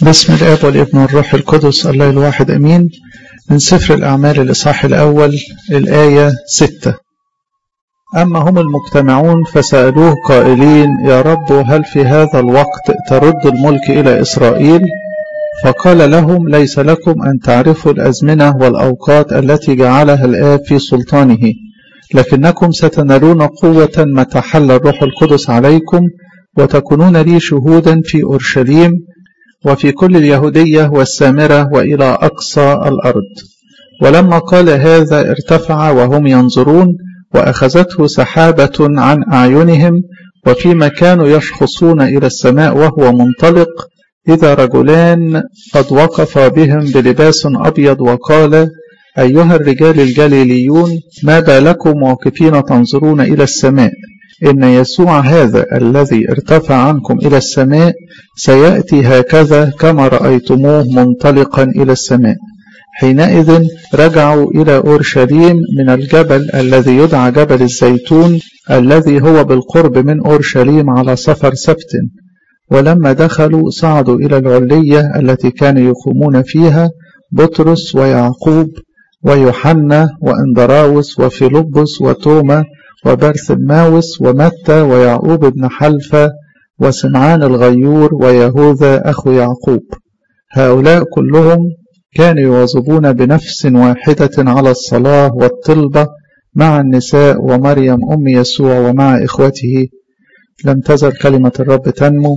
بسم الآب والابن والروح القدس الله الواحد أمين من سفر الأعمال الإصحاح الأول الآية ستة أما هم المجتمعون فسألوه قائلين يا رب هل في هذا الوقت ترد الملك إلى إسرائيل فقال لهم ليس لكم أن تعرفوا الأزمنة والأوقات التي جعلها الآب في سلطانه لكنكم ستنالون قوة متى حل الروح القدس عليكم وتكونون لي شهودا في أورشليم وفي كل اليهودية والسامرة وإلى أقصى الأرض ولما قال هذا ارتفع وهم ينظرون وأخذته سحابة عن أعينهم وفيما كانوا يشخصون إلى السماء وهو منطلق إذا رجلان قد وقف بهم بلباس أبيض وقال أيها الرجال الجليليون ما بالكم واقفين تنظرون إلى السماء إن يسوع هذا الذي ارتفع عنكم إلى السماء سيأتي هكذا كما رأيتموه منطلقا إلى السماء حينئذ رجعوا إلى أورشليم من الجبل الذي يدعى جبل الزيتون الذي هو بالقرب من أورشليم على سفر سبت ولما دخلوا صعدوا إلى العلية التي كانوا يقومون فيها بطرس ويعقوب ويوحنا وإندراوس وفيلبس وتوما وبرثماوس ومتى ويعقوب بن حلفة وسمعان الغيور ويهوذا أخو يعقوب هؤلاء كلهم كانوا يواظبون بنفس واحدة على الصلاة والطلبة مع النساء ومريم أم يسوع ومع إخوته لم تزل كلمة الرب تنمو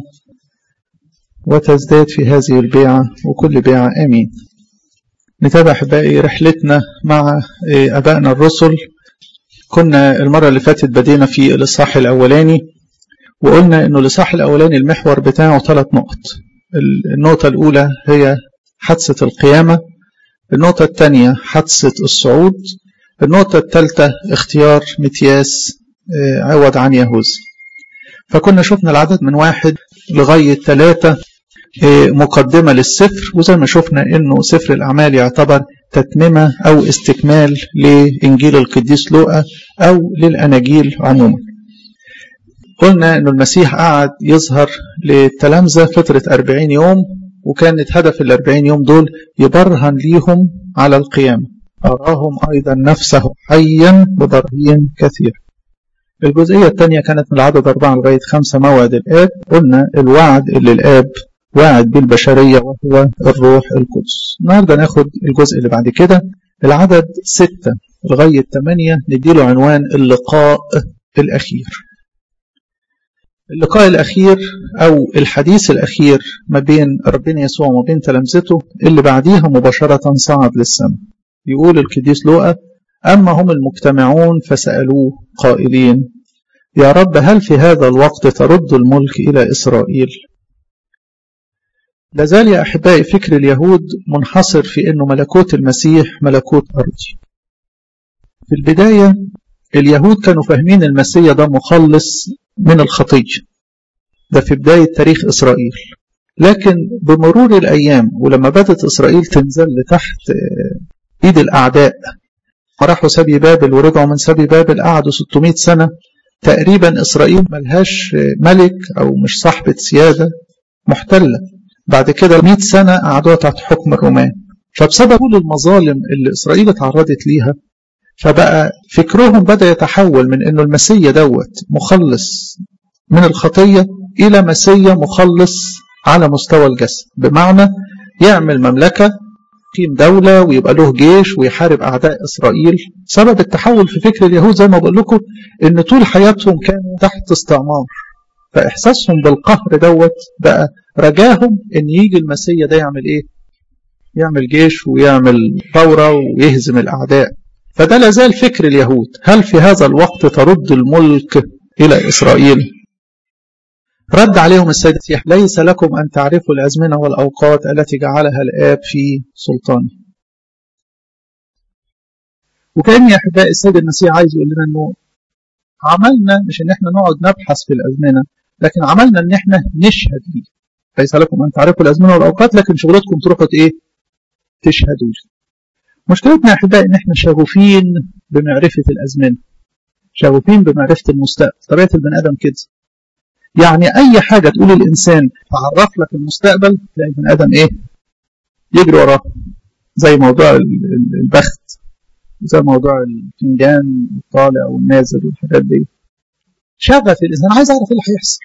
وتزداد في هذه البيعة وكل بيعة أمين نتابع أحبائي رحلتنا مع أبائنا الرسل كنا المرة اللي فاتت بدينا في الإصحاح الأولاني وقلنا إنه الإصحاح الأولاني المحور بتاعه ثلاث نقط النقطة الأولى هي حادثة القيامة النقطة الثانية حادثة الصعود النقطة الثالثة اختيار متياس عوض عن يهوذا فكنا شفنا العدد من واحد لغاية ثلاثة مقدمة للسفر وزي ما شفنا انه سفر الاعمال يعتبر تتممة او استكمال لانجيل القديس لوقا او للاناجيل عموما قلنا انه المسيح قعد يظهر للتلامذة فترة 40 يوم وكانت هدف ال 40 يوم دول يبرهن ليهم على القيامة أراهم أيضا نفسه حيا ببراهين كثير الجزئية الثانية كانت من العدد أربعة لغاية خمسة موعد الآب قلنا الوعد اللي الآب واعد بالبشرية وهو الروح القدس النهاردة ناخد الجزء اللي بعد كده العدد ستة لغاية ثمانية نديله عنوان اللقاء الأخير اللقاء الأخير أو الحديث الأخير ما بين ربنا يسوع وما بين تلامذته اللي بعديها مباشرة صعد للسماء يقول القديس لوقا أما هم المجتمعون فسألوه قائلين يا رب هل في هذا الوقت ترد الملك إلى إسرائيل لازال يا أحبائي فكر اليهود منحصر في أنه ملكوت المسيح ملكوت أرضي في البداية اليهود كانوا فاهمين المسيح ده مخلص من الخطية ده في بداية تاريخ إسرائيل لكن بمرور الأيام ولما بدأت إسرائيل تنزل لتحت إيد الأعداء راحوا سبي بابل ورجعوا من سبي بابل قعدوا 600 سنة تقريبا إسرائيل ملهاش ملك أو مش صاحبة سيادة محتلة بعد كده 100 سنة قعدوها تحت حكم الرومان فبسبب كل المظالم اللي إسرائيل اتعرضت ليها فبقى فكرهم بدأ يتحول من أنه المسيا دوت مخلص من الخطية إلى مسيا مخلص على مستوى الجسد بمعنى يعمل مملكة يقيم دولة ويبقى له جيش ويحارب أعداء إسرائيل سبب التحول في فكر اليهود زي ما بقول لكم إن طول حياتهم كانوا تحت استعمار فإحساسهم بالقهر دوت بقى رجاهم إن يجي المسيا ده يعمل إيه؟ يعمل جيش ويعمل ثورة ويهزم الأعداء فده لازال فكر اليهود هل في هذا الوقت ترد الملك إلى إسرائيل؟ رد عليهم السيد المسيح ليس لكم أن تعرفوا الأزمنة والأوقات التي جعلها الآب في سلطانه وكأن يا أحبائي السيد المسيح عايز يقول لنا أنه عملنا مش أن احنا نقعد نبحث في الأزمنة لكن عملنا أن احنا نشهد ليه ليس لكم أن تعرفوا الأزمنة والأوقات لكن شغلتكم تروحوا إيه تشهدوا لي مشكلتنا يا أحبائي أن احنا شغوفين بمعرفة الأزمنة شغوفين بمعرفة المستقبل طبيعة البني آدم كده يعني اي حاجه تقول الانسان تعرف لك المستقبل تلاقي البني ادم ايه يجري وراه زي موضوع البخت زي موضوع الفنجان الطالع والنازل والحاجات دي شغف الانسان عايز اعرف ايه اللي هيحصل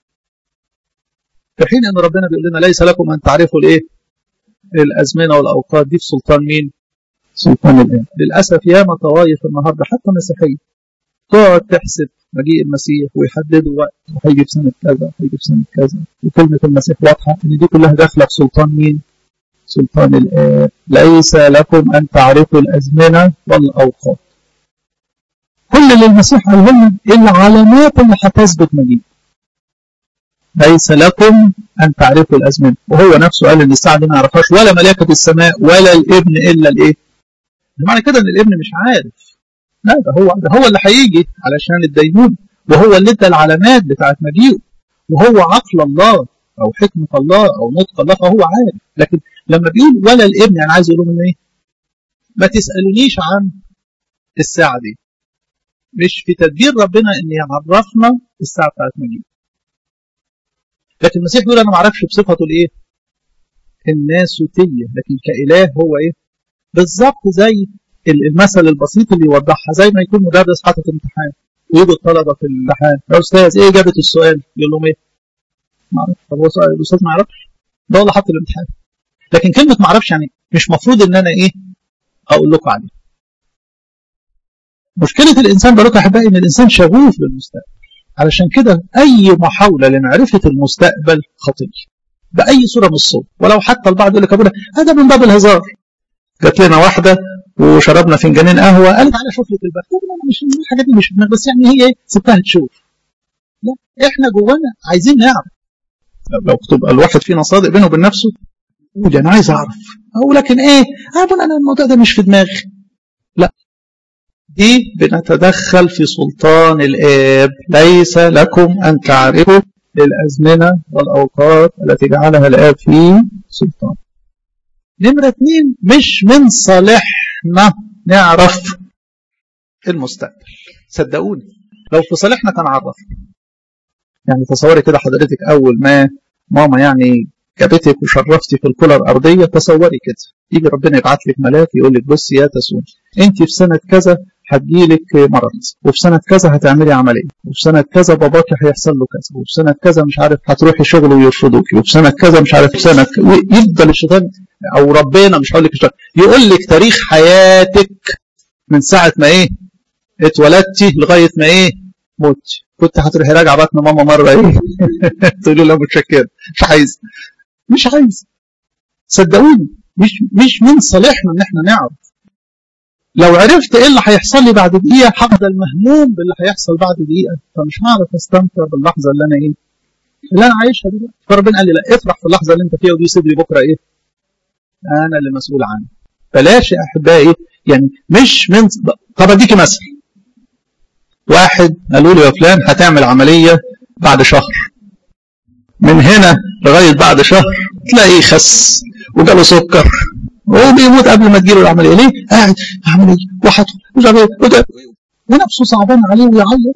في حين ان ربنا بيقول لنا ليس لكم ان تعرفوا الايه الازمنه والاوقات دي في سلطان مين سلطان الان للاسف ياما طوائف النهارده حتى مسيحيه تقعد تحسب مجيء المسيح ويحددوا وقت وهيجي في سنه كذا وهيجي في سنه كذا وكلمه المسيح واضحه ان دي كلها داخله في سلطان مين سلطان الآب ليس لكم أن تعرفوا الأزمنة والأوقات كل اللي المسيح قاله لنا العلامات اللي هتثبت مجيء ليس لكم أن تعرفوا الأزمنة وهو نفسه قال إن الساعة دي ما يعرفهاش ولا ملائكة السماء ولا الابن إلا الإيه؟ معنى كده إن الابن مش عارف لا ده هو ده هو اللي هيجي علشان الدينون وهو اللي ادى العلامات بتاعت مجيئه وهو عقل الله أو حكمة الله أو نطق الله فهو عارف لكن لما بيقول ولا الابن يعني عايز يقول لهم ايه؟ ما تسالونيش عن الساعه دي. مش في تدبير ربنا ان يعرفنا الساعه بتاعت مجيء. لكن المسيح بيقول انا ما اعرفش بصفته الايه؟ الناسوتيه لكن كاله هو ايه؟ بالظبط زي المثل البسيط اللي يوضحها زي ما يكون مدرس حاطط امتحان ويجوا الطلبه في الامتحان يا استاذ ايه اجابه السؤال؟ يقول لهم ايه؟ ما اعرفش طب هو الاستاذ ما يعرفش ده هو اللي حط الامتحان لكن كلمة ما اعرفش يعني مش مفروض ان انا ايه اقول لكم عليه مشكلة الانسان بقول احبائي ان الانسان شغوف بالمستقبل علشان كده اي محاولة لمعرفة المستقبل خطية بأي صورة من الصور ولو حتى البعض يقول لك ابونا هذا من باب الهزار جات لنا واحدة وشربنا فنجانين قهوة قالت تعالى شوف لي في البخت انا مش الحاجات دي مش بس يعني هي ايه سبتها تشوف لا احنا جوانا عايزين نعرف لو تبقى الواحد فينا صادق بينه وبين نفسه قول انا عايز اعرف او لكن ايه ابونا انا الموضوع ده مش في دماغي لا دي بنتدخل في سلطان الاب ليس لكم ان تعرفوا الازمنه والاوقات التي جعلها الاب في سلطان نمرة اتنين مش من صالحنا نعرف المستقبل صدقوني لو في صالحنا كان عرفنا يعني تصوري كده حضرتك اول ما ماما يعني جابتك وشرفتي في الكرة الأرضية تصوري كده يجي ربنا يبعت لك ملاك يقول لك بصي يا تسون أنت في سنة كذا هتجيلك مرض وفي سنة كذا هتعملي عملية وفي سنة كذا باباكي هيحصل له كذا وفي سنة كذا مش عارف هتروحي شغل ويرفضوكي وفي سنة كذا مش عارف في سنة يفضل الشيطان أو ربنا مش هقول لك الشيطان يقول لك تاريخ حياتك من ساعة ما إيه اتولدتي لغاية ما إيه موتي كنت هتروحي راجعة بطن ماما مرة إيه تقولي له متشكرة مش عايز مش عايز صدقوني مش مش من صالحنا ان احنا نعرف لو عرفت ايه اللي هيحصل لي بعد دقيقه هفضل مهموم باللي هيحصل بعد دقيقه فمش هعرف استمتع باللحظه اللي انا ايه اللي انا عايشها دلوقتي فربنا قال لي لا افرح في اللحظه اللي انت فيها ودي سيب لي بكره ايه انا اللي مسؤول عنها بلاش يا احبائي يعني مش من طب اديكي مثل واحد قالوا له يا فلان هتعمل عمليه بعد شهر من هنا لغاية بعد شهر تلاقيه خس وجاله سكر وبيموت قبل ما تجيله العملية ليه؟ قاعد عملية وحط مش عارف ايه ونفسه صعبان عليه ويعيط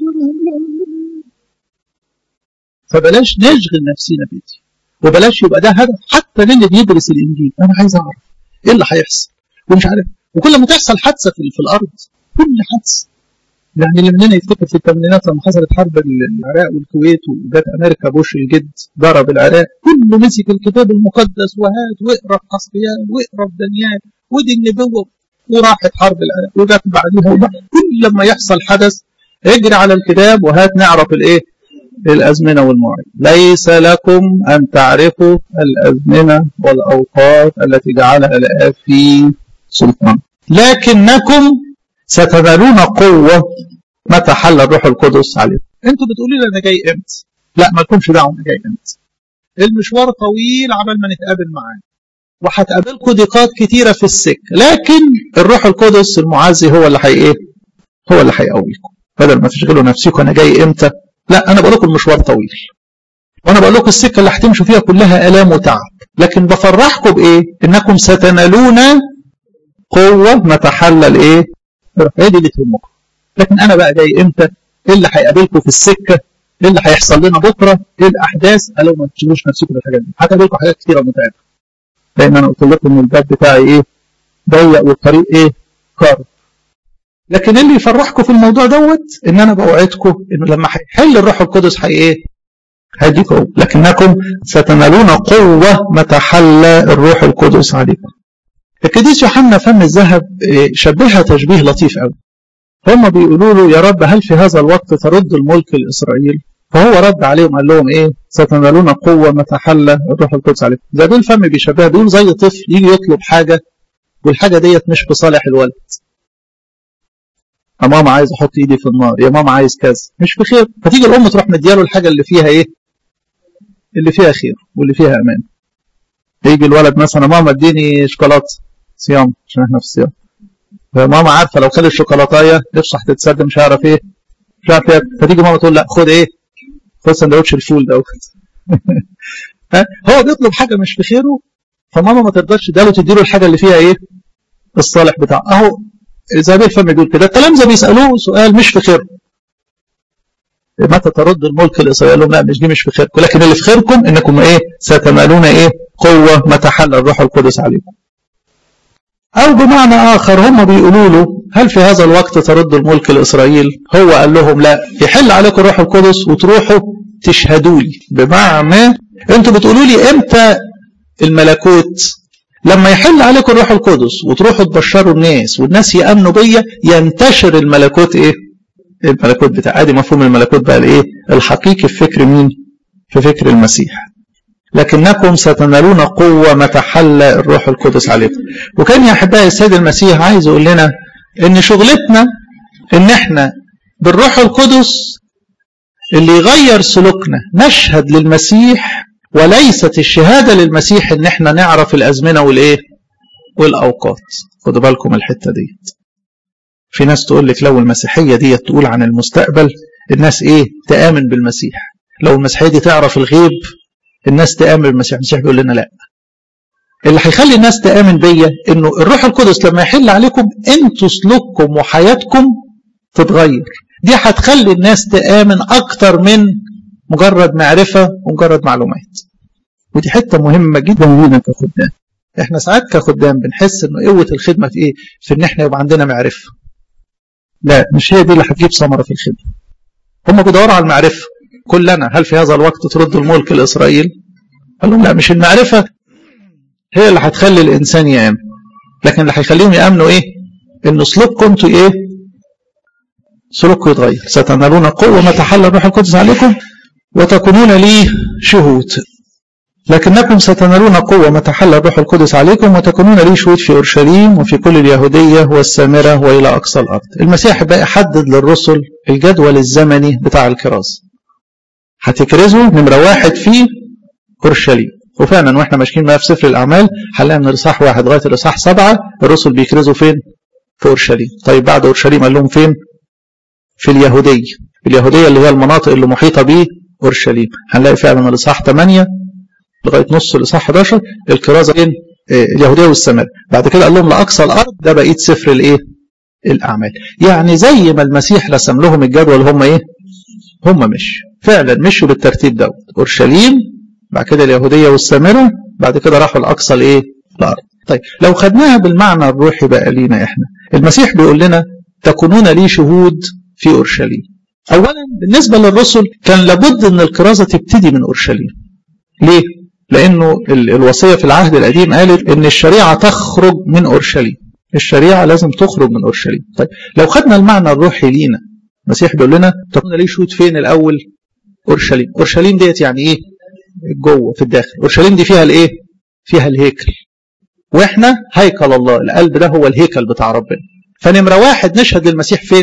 فبلاش نشغل نفسينا بيتي وبلاش يبقى ده هدف حتى للي بيدرس الانجيل انا عايز اعرف ايه اللي هيحصل ومش عارف وكل ما تحصل حادثه في, في الارض كل حادثه يعني اللي مننا يفتكر في الثمانينات لما حصلت حرب العراق والكويت وجت امريكا بوش الجد ضرب العراق كله مسك الكتاب المقدس وهات واقرا في حسقيان واقرا في دانيال ودي النبوه وراحت حرب العراق وجت بعديها وبعد كل لما يحصل حدث اجري على الكتاب وهات نعرف الايه الازمنه والمواعيد ليس لكم ان تعرفوا الازمنه والاوقات التي جعلها الاب في سلطان لكنكم ستنالون قوة متى حل الروح القدس عليكم انتوا بتقولوا لي انا جاي امتى لا ما لكمش دعوه انا جاي امتى المشوار طويل عبال ما نتقابل معاه وهتقابلكم ضيقات كتيرة في السكة لكن الروح القدس المعزي هو اللي هي ايه هو اللي هيقويكم بدل ما تشغلوا نفسكم انا جاي امتى لا انا بقول لكم المشوار طويل وانا بقول لكم السكة اللي هتمشوا فيها كلها الام وتعب لكن بفرحكم بايه انكم ستنالون قوة متى حل الايه هي دي اللي تهمكم لكن انا بقى جاي امتى ايه اللي هيقابلكم في السكه ايه اللي هيحصل لنا بكره ايه الاحداث قالوا ما تشيلوش نفسكم بالحاجات دي هتقابل لكم حاجات كتيره متعبه لان انا قلت لكم ان الباب بتاعي ايه ضيق والطريق ايه قارب لكن اللي يفرحكم في الموضوع دوت ان انا بوعدكم انه لما هيحل الروح القدس هي ايه هيديكم لكنكم ستنالون قوه متى حل الروح القدس عليكم القديس يوحنا فم الذهب شبهها تشبيه لطيف قوي هم بيقولوا له يا رب هل في هذا الوقت ترد الملك لاسرائيل فهو رد عليهم قال لهم ايه ستنالون قوه متى حل الروح القدس عليكم زي ده الفم بيشبهها بيقول زي طفل يجي يطلب حاجه والحاجه ديت مش في صالح الولد يا ماما عايز احط ايدي في النار يا ماما عايز كذا مش في خير فتيجي الام تروح مدياله الحاجه اللي فيها ايه اللي فيها خير واللي فيها امان يجي الولد مثلا ماما اديني شوكولاته صيام عشان احنا في الصيام فماما عارفه لو خد الشوكولاتايه نفسه هتتسد مش هيعرف ايه مش عارف ايه فتيجي ماما تقول لا خد ايه خد سندوتش الفول دوت هو بيطلب حاجه مش في خيره فماما ما ترضاش تديله تديله الحاجه اللي فيها ايه الصالح بتاعه اهو زي الفم بيقول كده التلامذه بيسالوه سؤال مش في خيره متى ترد الملك لاسرائيل لهم لا مش دي مش في خيركم لكن اللي في خيركم انكم ايه ستنالون ايه قوه متى حل الروح القدس عليكم او بمعنى اخر هم بيقولوا له هل في هذا الوقت ترد الملك لاسرائيل هو قال لهم لا يحل عليكم الروح القدس وتروحوا تشهدوا لي بمعنى انتوا بتقولوا لي امتى الملكوت لما يحل عليكم الروح القدس وتروحوا تبشروا الناس والناس يامنوا بيا ينتشر الملكوت ايه الملكوت بتاع ادي مفهوم الملكوت بقى الايه الحقيقي في فكر مين في فكر المسيح لكنكم ستنالون قوة متى حل الروح القدس عليكم وكان يا أحبائي السيد المسيح عايز يقول لنا إن شغلتنا إن إحنا بالروح القدس اللي يغير سلوكنا نشهد للمسيح وليست الشهادة للمسيح إن إحنا نعرف الأزمنة والإيه والأوقات خدوا بالكم الحتة دي في ناس تقول لك لو المسيحية دي تقول عن المستقبل الناس إيه تآمن بالمسيح لو المسيحية دي تعرف الغيب الناس تآمن بالمسيح المسيح بيقول لنا لا اللي هيخلي الناس تآمن بيا انه الروح القدس لما يحل عليكم انتوا سلوككم وحياتكم تتغير دي هتخلي الناس تآمن اكتر من مجرد معرفة ومجرد معلومات ودي حتة مهمة جدا لينا كخدام احنا ساعات كخدام بنحس انه قوة الخدمة في ايه في ان احنا يبقى عندنا معرفة لا مش هي دي اللي هتجيب ثمرة في الخدمة هم بيدوروا على المعرفة كلنا هل في هذا الوقت ترد الملك لإسرائيل قال لهم لا مش المعرفة هي اللي هتخلي الإنسان يأمن لكن اللي هيخليهم يأمنوا إيه إن سلوككم انتوا إيه سلوككم يتغير ستنالون قوة متى حل الروح القدس عليكم وتكونون لي شهود لكنكم ستنالون قوة متى حل الروح القدس عليكم وتكونون لي شهود في أورشليم وفي كل اليهودية والسامرة وإلى أقصى الأرض المسيح بقى حدد للرسل الجدول الزمني بتاع الكرازة هتكرزوا نمرة واحد في أورشليم وفعلا واحنا ماشيين معاه في سفر الأعمال هنلاقي من الإصحاح واحد لغاية الإصحاح سبعة الرسل بيكرزوا فين؟ في أورشليم طيب بعد أورشليم قال لهم فين؟ في اليهودية اليهودية اللي هي المناطق اللي محيطة به أورشليم هنلاقي فعلا الإصحاح 8 لغاية نص الإصحاح 11 الكرازة فين؟ اليهودية والسماء بعد كده قال لهم لأقصى الأرض ده بقية سفر الإيه؟ الأعمال يعني زي ما المسيح رسم لهم الجدول هم إيه؟ هم مش فعلا مشوا بالترتيب دوت اورشليم بعد كده اليهوديه والسامره بعد كده راحوا الاقصى الايه الارض طيب لو خدناها بالمعنى الروحي بقى لينا احنا المسيح بيقول لنا تكونون لي شهود في اورشليم اولا بالنسبه للرسل كان لابد ان الكرازه تبتدي من اورشليم ليه لانه الوصيه في العهد القديم قالت ان الشريعه تخرج من اورشليم الشريعه لازم تخرج من اورشليم طيب لو خدنا المعنى الروحي لينا المسيح بيقول لنا تكون ليه شهود فين الاول اورشليم اورشليم ديت يعني ايه جوه في الداخل اورشليم دي فيها الايه فيها الهيكل واحنا هيكل الله القلب ده هو الهيكل بتاع ربنا فنمره واحد نشهد للمسيح فين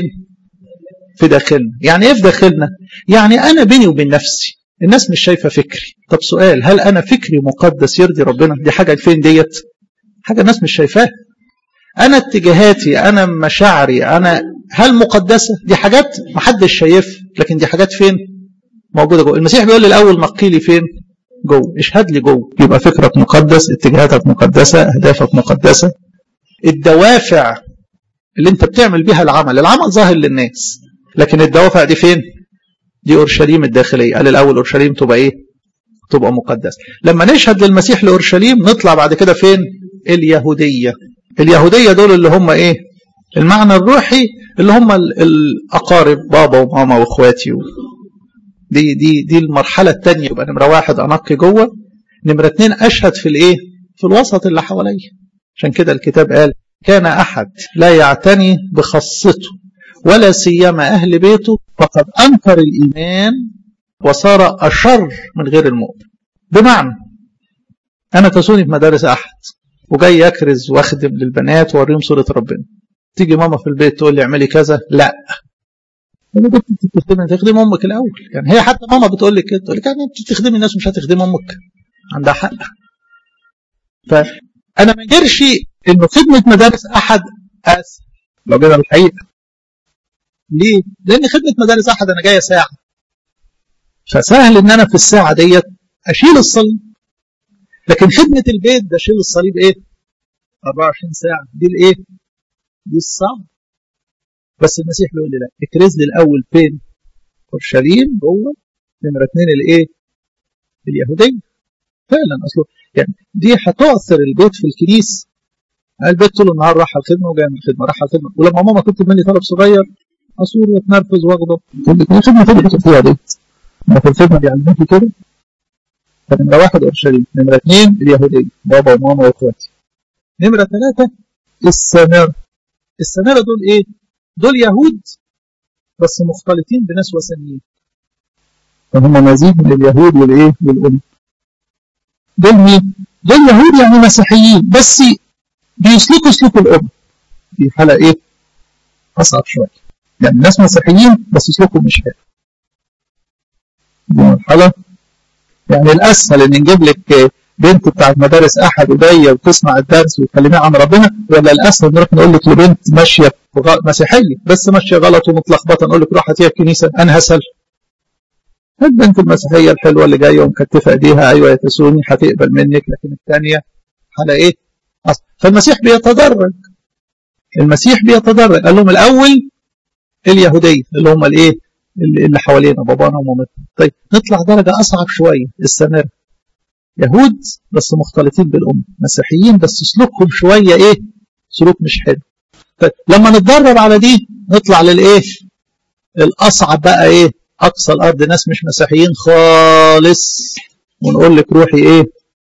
في داخلنا يعني ايه في داخلنا يعني انا بيني وبين نفسي الناس مش شايفه فكري طب سؤال هل انا فكري مقدس يرضي ربنا دي حاجه فين ديت حاجه الناس مش شايفاها انا اتجاهاتي انا مشاعري انا هل مقدسه دي حاجات محدش شايفها لكن دي حاجات فين موجوده جوه المسيح بيقول لي الاول نقي لي فين جوه اشهد لي جوه يبقى فكرك مقدس اتجاهاتك مقدسه اهدافك مقدسه الدوافع اللي انت بتعمل بيها العمل العمل ظاهر للناس لكن الدوافع دي فين دي اورشليم الداخليه قال الاول اورشليم تبقى ايه تبقى مقدسه لما نشهد للمسيح لاورشليم نطلع بعد كده فين اليهوديه اليهوديه دول اللي هم ايه المعنى الروحي اللي هم الاقارب بابا وماما واخواتي و... دي دي دي المرحله الثانيه يبقى نمره واحد انقي جوه نمره اثنين اشهد في الايه في الوسط اللي حواليا عشان كده الكتاب قال كان احد لا يعتني بخاصته ولا سيما اهل بيته فقد انكر الايمان وصار اشر من غير المؤمن بمعنى انا تسوني في مدارس احد وجاي اكرز واخدم للبنات واوريهم صوره ربنا تيجي ماما في البيت تقول لي اعملي كذا لا انا كنت بتخدمي تخدمي امك الاول يعني هي حتى ماما بتقول لك كده تقول لك يعني انت بتخدمي الناس ومش هتخدمي امك عندها حق فانا ما انكرش انه خدمه مدارس احد اسهل لو جينا الحقيقه ليه؟ لان خدمه مدارس احد انا جايه ساعه فسهل ان انا في الساعه ديت اشيل الصليب لكن خدمه البيت ده اشيل الصليب ايه 24 ساعه دي الايه دي الصعب بس المسيح بيقول لي لا اكرز لي الاول فين اورشليم جوه نمره اثنين الايه اليهوديه فعلا اصله يعني دي هتؤثر البيت في الكنيسه البيت طول النهار راح الخدمه وجاي من الخدمه راح الخدمه ولما ماما تطلب مني طلب صغير اصور واتنرفز واغضب تقول لي الخدمه فين اللي فيها دي؟ ما في الخدمه بيعلموكي كده فنمره واحد اورشليم نمره اثنين اليهوديه بابا وماما واخواتي نمره ثلاثه السامره السامره دول ايه؟ دول يهود بس مختلطين بناس وثنيين فهم مزيج من اليهود والايه؟ والام دول مين؟ دول يهود يعني مسيحيين بس بيسلكوا سلوك الأم في حالة إيه؟ أصعب شوية يعني الناس مسيحيين بس سلوكهم مش حلو دي مرحلة يعني الأسهل إن نجيب لك بنت بتاعت مدارس أحد وجاية وتسمع الدرس وتكلميها عن ربنا ولا الأسهل نروح نقول لك لبنت ماشية مسيحية بس ماشية غلط ومتلخبطة نقول لك روح هاتيها الكنيسة أنا هسل البنت المسيحية الحلوة اللي جاية ومكتفة ايديها ايوه يا تسوني هتقبل منك لكن الثانية على ايه؟ أصل. فالمسيح بيتدرج المسيح بيتدرج قال لهم الاول اليهودية اللي هم الايه؟ اللي حوالينا بابانا ومامتنا طيب نطلع درجة اصعب شوية السامرة يهود بس مختلطين بالأم مسيحيين بس سلوكهم شوية ايه؟ سلوك مش حلو طيب لما نتدرب على دي نطلع للايه؟ الاصعب بقى ايه؟ اقصى الارض ناس مش مسيحيين خالص ونقول لك روحي ايه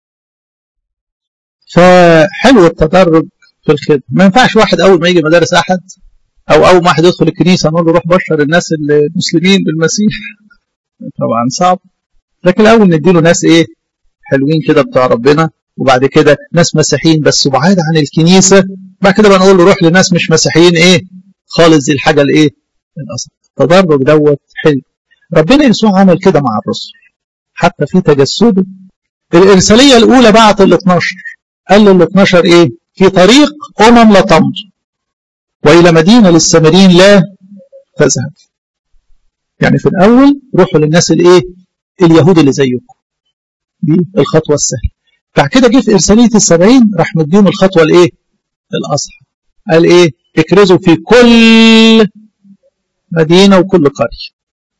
فحلو التدرج في الخدمه ما ينفعش واحد اول ما يجي مدارس احد او اول ما واحد يدخل الكنيسه نقول له روح بشر الناس المسلمين بالمسيح طبعا صعب لكن الاول نديله ناس ايه حلوين كده بتاع ربنا وبعد كده ناس مسيحيين بس بعاد عن الكنيسه بعد كده بقى نقول له روح لناس مش مسيحيين ايه خالص دي الحاجه الايه الاصل التدرج دوت حلو ربنا يسوع عمل كده مع الرسل حتى في تجسده الإرسالية الأولى بعت ال 12 قال لل 12 إيه في طريق أمم لا تمضي وإلى مدينة للسامرين لا تذهب يعني في الأول روحوا للناس الإيه اليهود اللي زيكم دي الخطوة السهلة بعد كده جه في إرسالية السبعين راح مديهم الخطوة الإيه الأصعب قال إيه اكرزوا في كل مدينة وكل قرية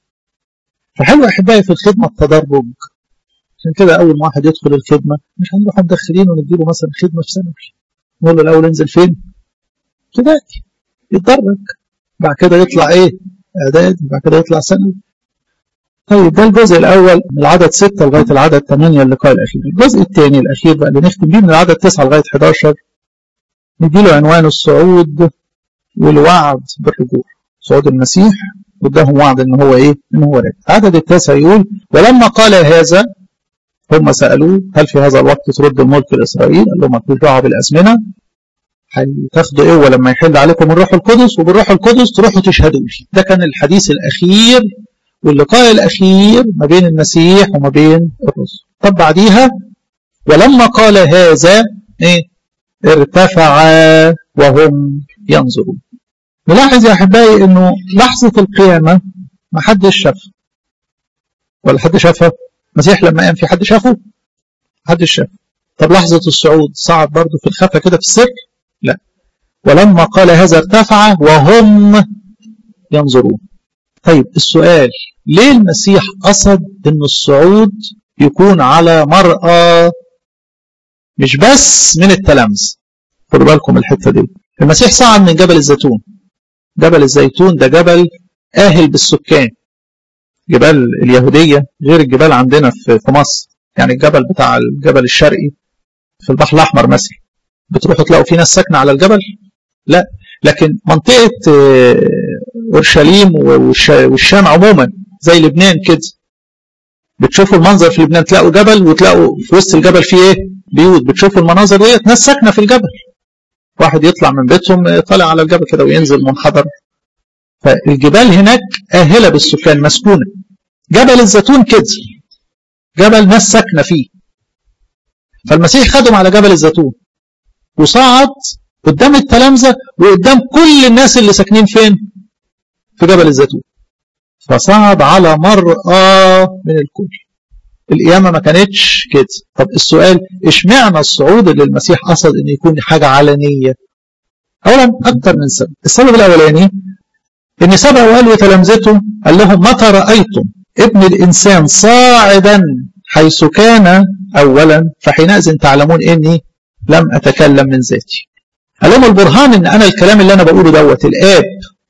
فحلو أحبائي في الخدمة التدرج عشان كده أول ما واحد يدخل الخدمة مش هنروح مدخلين ونديله مثلا خدمة في ثانوي نقول له الأول انزل فين؟ ابتدائي يتدرج بعد كده يطلع إيه؟ إعدادي بعد كده يطلع ثانوي طيب ده الجزء الأول من العدد 6 لغاية العدد 8 اللقاء الأخير الجزء الثاني الأخير بقى اللي نختم بيه من العدد 9 لغاية 11 نديله عنوان الصعود والوعد بالرجوع صعود المسيح واداهم وعد ان هو ايه ان هو راجع العدد التاسع يقول ولما قال هذا هم سالوه هل في هذا الوقت ترد الملك لاسرائيل قال لهم مالكوش دعوه بالازمنه هتاخدوا ايه ولما يحل عليكم الروح القدس وبالروح القدس تروحوا تشهدوا لي ده كان الحديث الاخير واللقاء الاخير ما بين المسيح وما بين الرسل طب بعديها ولما قال هذا ايه ارتفع وهم ينظرون نلاحظ يا احبائي انه لحظه القيامه ما حدش شافها ولا حد شافها المسيح لما قام في حد شافه حدش شافه طب لحظه الصعود صعد برضه في الخفه كده في السر لا ولما قال هذا ارتفع وهم ينظرون طيب السؤال ليه المسيح قصد ان الصعود يكون على مرأى مش بس من التلامذة خدوا بالكم الحته دي المسيح صعد من جبل الزيتون جبل الزيتون ده جبل آهل بالسكان جبال اليهودية غير الجبال عندنا في مصر يعني الجبل بتاع الجبل الشرقي في البحر الأحمر مثلا بتروحوا تلاقوا في ناس ساكنة على الجبل لا لكن منطقة أورشليم والشام عموما زي لبنان كده بتشوفوا المنظر في لبنان تلاقوا جبل وتلاقوا في وسط الجبل فيه ايه بيوت بتشوفوا المناظر ديت ناس ساكنة في الجبل واحد يطلع من بيتهم طالع على الجبل كده وينزل منحدر فالجبال هناك آهلة بالسكان مسكونة جبل الزيتون كده جبل ناس ساكنة فيه فالمسيح خدهم على جبل الزيتون وصعد قدام التلامذة وقدام كل الناس اللي ساكنين فين في جبل الزيتون فصعد على مرأى من الكل القيامة ما كانتش كده طب السؤال اشمعنى الصعود اللي المسيح قصد ان يكون حاجة علنية اولا اكتر من سبب السبب الاولاني ان سبق وقال لتلامذته قال لهم متى رأيتم ابن الانسان صاعدا حيث كان اولا فحينئذ تعلمون اني لم اتكلم من ذاتي قال لهم البرهان ان انا الكلام اللي انا بقوله دوت الاب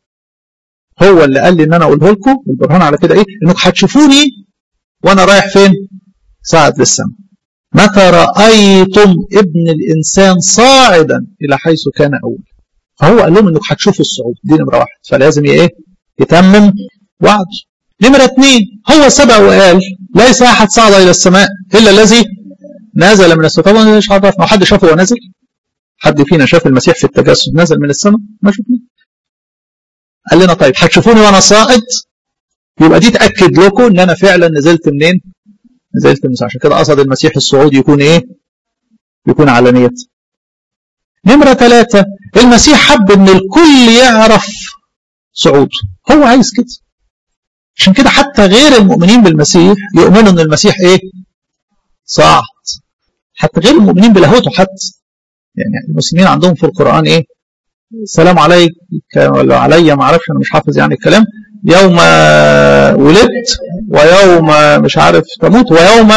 هو اللي قال لي ان انا اقوله لكم البرهان على كده ايه انكم هتشوفوني وانا رايح فين صاعد للسماء متى رأيتم ابن الإنسان صاعدا إلى حيث كان أول فهو قال لهم انك هتشوفوا الصعود دي نمرة واحد فلازم ايه يتمم وعده نمرة اثنين هو سبق وقال ليس أحد صعد إلى السماء إلا الذي نزل من السماء طبعا مش عرفنا حد شافه وهو نازل حد فينا شاف المسيح في التجسد نزل من السماء ما شفنا قال لنا طيب هتشوفوني وانا صاعد يبقى دي تاكد لكم ان انا فعلا نزلت منين نزلت من عشان كده قصد المسيح الصعود يكون ايه يكون علانية نمرة ثلاثة المسيح حب ان الكل يعرف صعوده هو عايز كده عشان كده حتى غير المؤمنين بالمسيح يؤمنوا ان المسيح ايه صعد حتى غير المؤمنين بلاهوته حتى يعني المسلمين عندهم في القرآن ايه السلام عليك ولا عليا ما اعرفش انا مش حافظ يعني الكلام يوم ولدت ويوم مش عارف تموت ويوم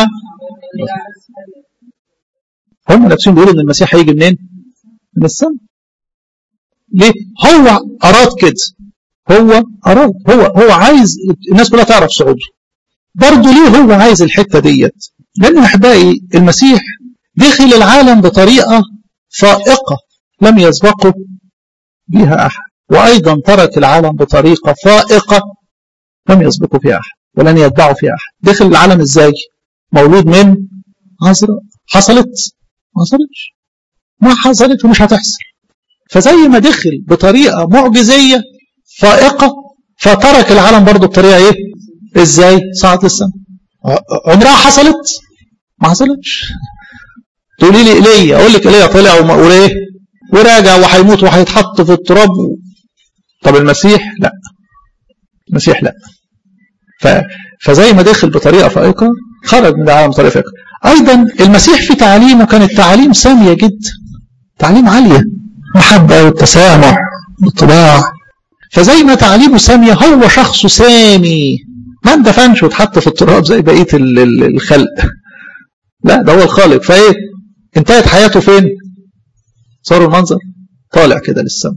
هم نفسهم بيقولوا ان المسيح هيجي منين؟ من السماء. ليه؟ هو اراد كده. هو اراد هو هو عايز الناس كلها تعرف صعوده. برضه ليه هو عايز الحته ديت؟ لان احبائي المسيح دخل العالم بطريقه فائقه لم يسبقه بها احد. وأيضا ترك العالم بطريقة فائقة لم يسبقه فيها أحد ولن يتبعه فيها أحد دخل العالم إزاي مولود من عذراء حصلت ما حصلتش ما حصلت ومش هتحصل فزي ما دخل بطريقة معجزية فائقة فترك العالم برضه بطريقة إيه إزاي صعد للسماء عمرها حصلت ما حصلتش تقولي لي إيليا أقول لك إيليا طلع وإيه وراجع وهيموت وهيتحط في التراب طب المسيح لا المسيح لا ف... فزي ما دخل بطريقه فائقه خرج من العالم بطريقه فائقه ايضا المسيح في تعاليمه كانت تعاليم ساميه جدا تعاليم عاليه محبه والتسامح والطباع فزي ما تعاليمه ساميه هو شخص سامي ما اندفنش واتحط في التراب زي بقيه الخلق لا ده هو الخالق فايه انتهت حياته فين صار المنظر طالع كده للسماء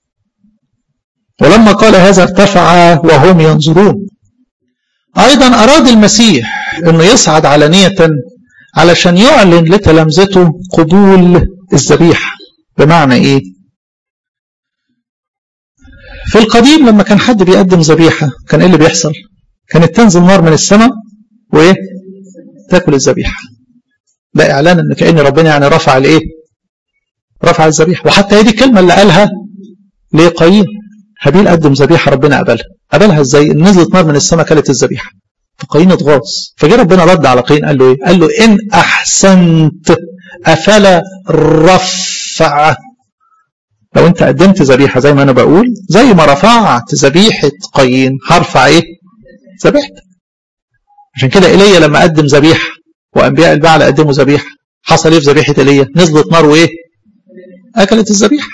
ولما قال هذا ارتفع وهم ينظرون أيضا أراد المسيح أنه يصعد علانية علشان يعلن لتلامذته قبول الذبيحة بمعنى إيه؟ في القديم لما كان حد بيقدم ذبيحة كان إيه اللي بيحصل؟ كانت تنزل نار من السماء وإيه؟ تاكل الذبيحة ده إعلان أن كأن ربنا يعني رفع الإيه؟ رفع الذبيحة وحتى هي دي الكلمة اللي قالها لقايين هابيل قدم ذبيحه ربنا قبلها قبلها ازاي نزلت نار من السماء كلت الذبيحه فقايين اتغاظ فجاء ربنا رد على قايين قال له ايه قال له ان احسنت افلا رفع لو انت قدمت ذبيحه زي ما انا بقول زي ما رفعت ذبيحه قايين هرفع ايه ذبيحتك عشان كده ايليا لما قدم ذبيحه وانبياء البعل قدموا ذبيحه حصل ايه في ذبيحه ايليا نزلت نار وايه اكلت الذبيحه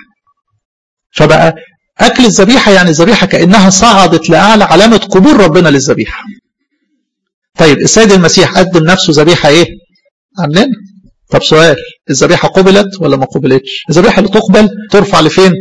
فبقى أكل الذبيحة يعني الذبيحة كأنها صعدت لأعلى علامة قبول ربنا للذبيحة طيب السيد المسيح قدم نفسه ذبيحه ايه عننا طب سؤال الذبيحه قبلت ولا ما قبلتش الذبيحه اللي تقبل ترفع لفين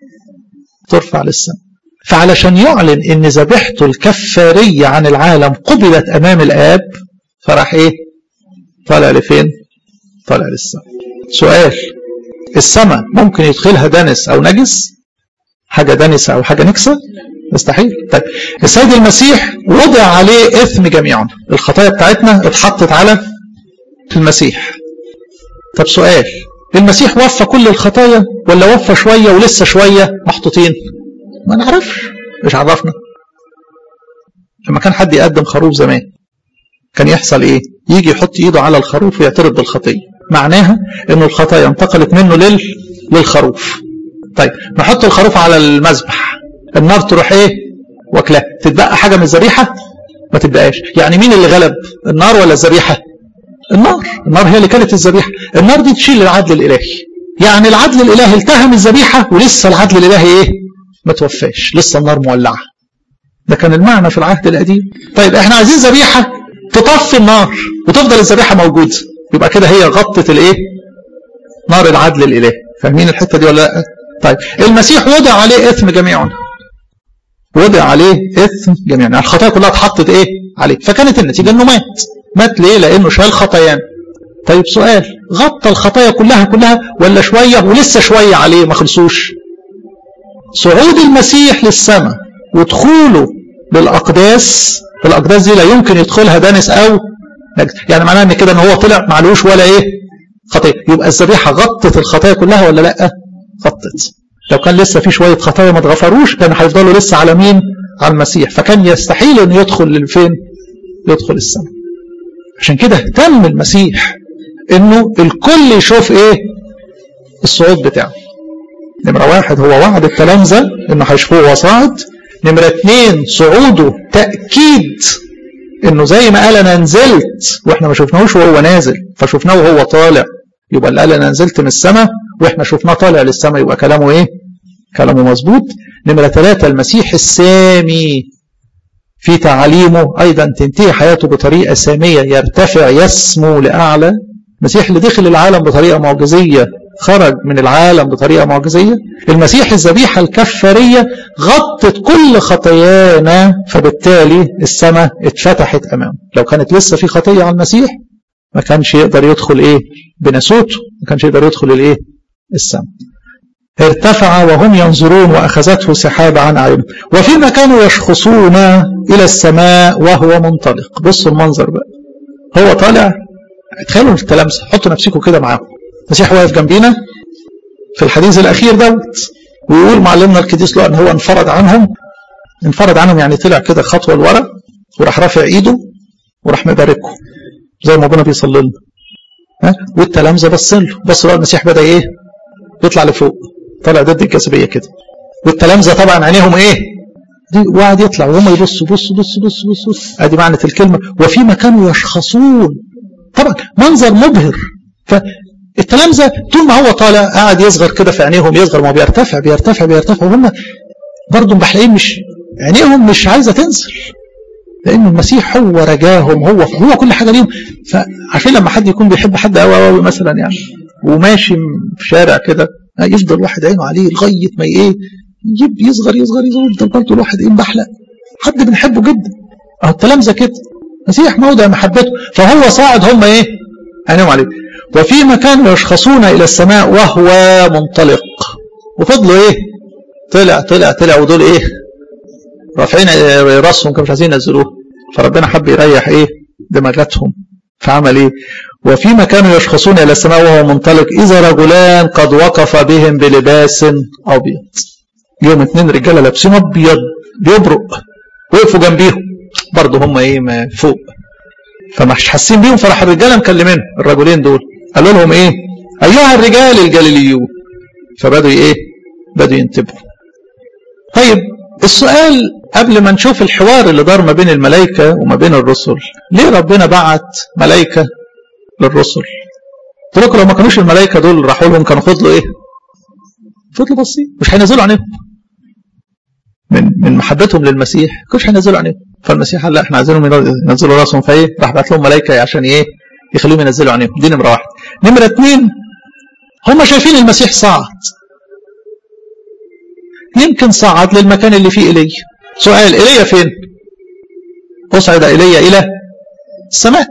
ترفع للسماء فعلشان يعلن ان ذبيحته الكفاريه عن العالم قبلت امام الاب فراح ايه طالع لفين طالع للسماء سؤال السماء ممكن يدخلها دنس او نجس حاجه دنسه او حاجه نكسه مستحيل طيب السيد المسيح وضع عليه اثم جميعا الخطايا بتاعتنا اتحطت على المسيح طب سؤال المسيح وفى كل الخطايا ولا وفى شويه ولسه شويه محطوطين ما نعرفش مش عرفنا لما كان حد يقدم خروف زمان كان يحصل ايه يجي يحط ايده على الخروف ويعترف بالخطيه معناها انه الخطايا انتقلت منه لل للخروف طيب نحط الخروف على المذبح النار تروح ايه واكلها تتبقى حاجه من الذبيحه ما تتبقاش يعني مين اللي غلب النار ولا الذبيحه النار النار هي اللي كانت الذبيحه النار دي تشيل العدل الالهي يعني العدل الالهي التهم الذبيحه ولسه العدل الالهي ايه ما توفاش لسه النار مولعه ده كان المعنى في العهد القديم طيب احنا عايزين ذبيحه تطفي النار وتفضل الذبيحه موجوده يبقى كده هي غطت الايه نار العدل الالهي فاهمين الحته دي ولا لا طيب المسيح وضع عليه اثم جميعنا وضع عليه اثم جميعا يعني الخطايا كلها اتحطت ايه عليه فكانت النتيجه انه مات مات ليه لانه شال خطايانا طيب سؤال غطى الخطايا كلها كلها ولا شويه ولسه شويه عليه ما خلصوش صعود المسيح للسماء ودخوله للاقداس الاقداس دي لا يمكن يدخلها دانس او نجس يعني معناها ان كده ان هو طلع معلوش ولا ايه خطيه يبقى الذبيحه غطت الخطايا كلها ولا لا غطت لو كان لسه في شويه خطايا ما اتغفروش كان هيفضلوا لسه على مين على المسيح فكان يستحيل انه يدخل لفين يدخل السماء عشان كده اهتم المسيح انه الكل يشوف ايه الصعود بتاعه نمرة واحد هو وعد التلامذة انه هيشوفوه وهو صاعد نمرة اتنين صعوده تأكيد انه زي ما قال انا نزلت واحنا ما شفناهوش وهو نازل فشفناه وهو طالع يبقى اللي قال انا نزلت من السماء واحنا شفناه طالع للسماء يبقى كلامه ايه كلامه مظبوط نمرة ثلاثة المسيح السامي في تعاليمه أيضا تنتهي حياته بطريقة سامية يرتفع يسمو لأعلى المسيح اللي دخل العالم بطريقة معجزية خرج من العالم بطريقة معجزية المسيح الذبيحة الكفارية غطت كل خطايانا فبالتالي السماء اتفتحت أمامه لو كانت لسه في خطية على المسيح ما كانش يقدر يدخل ايه بناسوته ما كانش يقدر يدخل الايه السماء ارتفع وهم ينظرون واخذته سحابه عن اعينهم وفيما كانوا يشخصون الى السماء وهو منطلق بصوا المنظر بقى هو طالع تخيلوا التلامذه حطوا نفسكم كده معاهم المسيح واقف جنبينا في الحديث الاخير دوت ويقول معلمنا القديس لو ان هو انفرد عنهم انفرد عنهم يعني طلع كده خطوه لورا وراح رافع ايده وراح مباركه زي ما ربنا بيصلي لنا ها والتلامذه بص له بص له المسيح بدا ايه يطلع لفوق طالع ضد الجاذبيه كده والتلامذه طبعا عينيهم ايه دي وقعد يطلع وهم يبصوا بصوا بصوا بصوا بصوا ادي معنى الكلمه وفيما كانوا يشخصون طبعا منظر مبهر فالتلامذه طول ما هو طالع قاعد يصغر كده في عينيهم يصغر ما هو بيرتفع بيرتفع بيرتفع وهم برضه مبحلقين مش عينيهم مش عايزه تنزل لان المسيح هو رجاهم هو هو كل حاجه ليهم فعارفين لما حد يكون بيحب حد قوي قوي مثلا يعني وماشي في شارع كده يفضل واحد عينه عليه لغايه ما ايه يجيب يصغر يصغر يصغر يفضل برضه الواحد ايه محلق حد بنحبه جدا اهو التلامذه كده مسيح موضع محبته فهو صاعد هم ايه عينيهم عليه وفيما كانوا يشخصون الى السماء وهو منطلق وفضلوا ايه طلع طلع طلع ودول ايه رافعين راسهم كانوا مش عايزين ينزلوه فربنا حب يريح ايه دماغاتهم فعمل ايه وفيما كانوا يشخصون الى السماء وهو منطلق اذا رجلان قد وقف بهم بلباس ابيض يوم اتنين رجاله لابسين ابيض بيبرق وقفوا جنبيهم برضه هم ايه ما فوق فمش حاسين بيهم فراح الرجاله مكلمين الرجلين دول قالوا لهم ايه ايها الرجال الجليليون فبدوا ايه بدوا ينتبهوا طيب السؤال قبل ما نشوف الحوار اللي دار ما بين الملائكة وما بين الرسل ليه ربنا بعت ملائكة للرسل قلت لكم لو ما كانوش الملائكة دول راحوا لهم كانوا فضلوا ايه فضلوا باصين مش هينزلوا عليهم من من محبتهم للمسيح كانوش هينزلوا عليهم فالمسيح قال لا احنا عايزينهم ينزلوا راسهم فايه راح بعت لهم ملائكه عشان ايه يخليهم ينزلوا عينيهم دي نمره واحد نمره اثنين هم شايفين المسيح صعد يمكن صعد للمكان اللي فيه ايليا سؤال ايليا فين اصعد ايليا الى السماء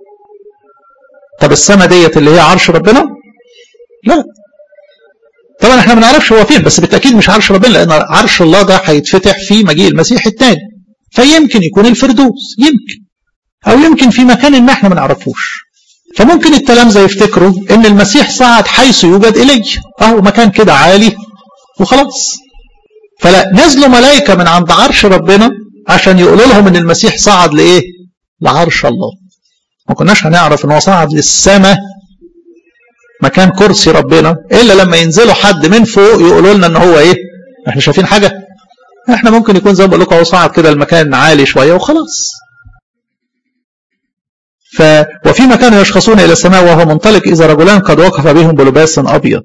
طب السماء ديت اللي هي عرش ربنا لا طبعا احنا ما نعرفش هو فين بس بالتاكيد مش عرش ربنا لان عرش الله ده هيتفتح في مجيء المسيح الثاني فيمكن يكون الفردوس يمكن او يمكن في مكان ما احنا ما نعرفوش فممكن التلامذه يفتكروا ان المسيح صعد حيث يوجد الي اهو مكان كده عالي وخلاص فلا نزلوا ملائكه من عند عرش ربنا عشان يقولوا لهم ان المسيح صعد لايه لعرش الله ما كناش هنعرف ان هو صعد للسماء مكان كرسي ربنا الا لما ينزلوا حد من فوق يقولوا لنا ان هو ايه احنا شايفين حاجه احنا ممكن يكون زي ما بقول لكم هو صعد كده المكان عالي شويه وخلاص ف وفي مكان يشخصون الى السماء وهو منطلق اذا رجلان قد وقف بهم بلباس ابيض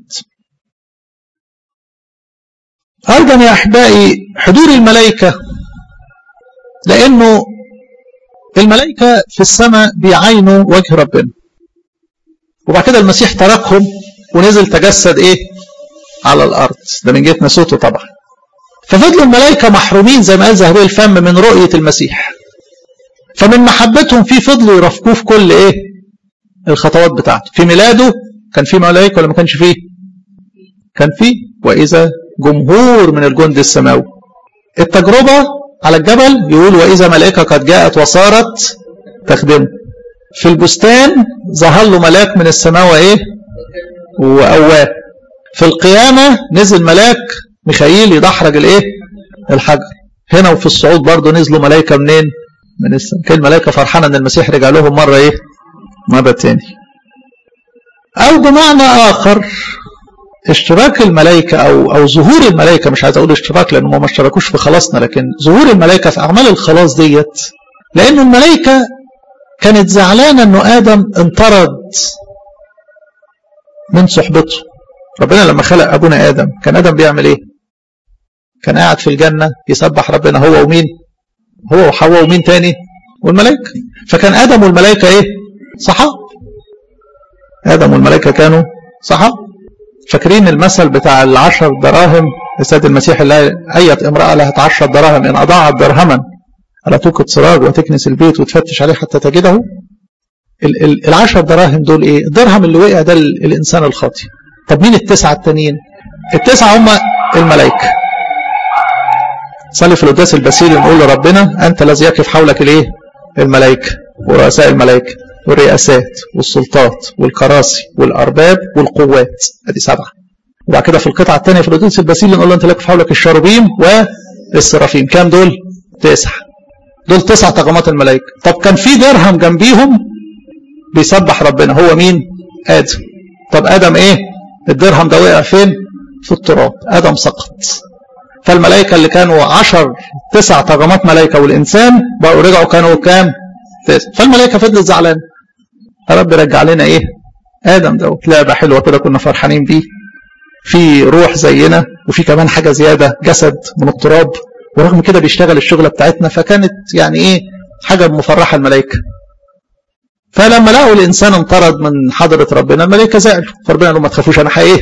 ايضا يا احبائي حضور الملائكه لانه الملائكه في السماء بيعاينوا وجه ربنا وبعد كده المسيح تركهم ونزل تجسد ايه على الارض ده من جهه نسوته طبعا ففضلوا الملائكه محرومين زي ما قال ذهبي الفم من رؤيه المسيح فمن محبتهم فيه فضلوا يرافقوه في كل ايه الخطوات بتاعته في ميلاده كان في ملائكه ولا ما كانش فيه كان فيه واذا جمهور من الجند السماوي التجربه على الجبل يقول واذا ملائكه قد جاءت وصارت تخدمه في البستان ظهر له ملاك من السماء وايه وقواه في القيامه نزل ملاك ميخائيل يدحرج الايه الحجر هنا وفي الصعود برضه نزلوا ملائكه منين من السماء كان الملائكه فرحانه ان المسيح رجع لهم مره ايه مره تاني او بمعنى اخر اشتراك الملائكة أو أو ظهور الملائكة مش عايز أقول اشتراك لأنهم ما اشتركوش في خلاصنا لكن ظهور الملائكة في أعمال الخلاص ديت لأن الملائكة كانت زعلانة إنه آدم انطرد من صحبته ربنا لما خلق أبونا آدم كان آدم بيعمل إيه؟ كان قاعد في الجنة يسبح ربنا هو ومين؟ هو وحواء ومين تاني؟ والملائكة فكان آدم والملائكة إيه؟ صحاب آدم والملائكة كانوا صحاب فاكرين المثل بتاع العشر دراهم السيد المسيح اللي أية امرأة لها عشر دراهم إن أضاعت درهما ألا توقد سراج وتكنس البيت وتفتش عليه حتى تجده ال ال العشر دراهم دول إيه الدرهم اللي وقع ده الإنسان الخاطئ طب مين التسعة التانيين التسعة هم الملائكة صلي في القداس البسيل نقول لربنا أنت الذي يقف حولك الإيه الملائكة ورؤساء الملائكة والرئاسات والسلطات والكراسي والأرباب والقوات ادي سبعة وبعد كده في القطعة الثانية في القدس البسيل نقول له أنت لك في حولك الشروبيم والسرافيم كام دول؟ تسعة دول تسع طغمات الملائكة طب كان في درهم جنبيهم بيسبح ربنا هو مين؟ آدم طب آدم إيه؟ الدرهم ده وقع فين؟ في التراب آدم سقط فالملائكة اللي كانوا عشر تسع طغمات ملائكة والإنسان بقوا رجعوا كانوا كام؟ تسع فالملائكة فضلت زعلانة يا رب رجع لنا ايه ادم دوت لعبه حلوه كده كنا فرحانين بيه في روح زينا وفي كمان حاجه زياده جسد من التراب ورغم كده بيشتغل الشغله بتاعتنا فكانت يعني ايه حاجه مفرحه الملائكه فلما لقوا الانسان انطرد من حضره ربنا الملائكه زعلوا فربنا قال لهم ما تخافوش انا ايه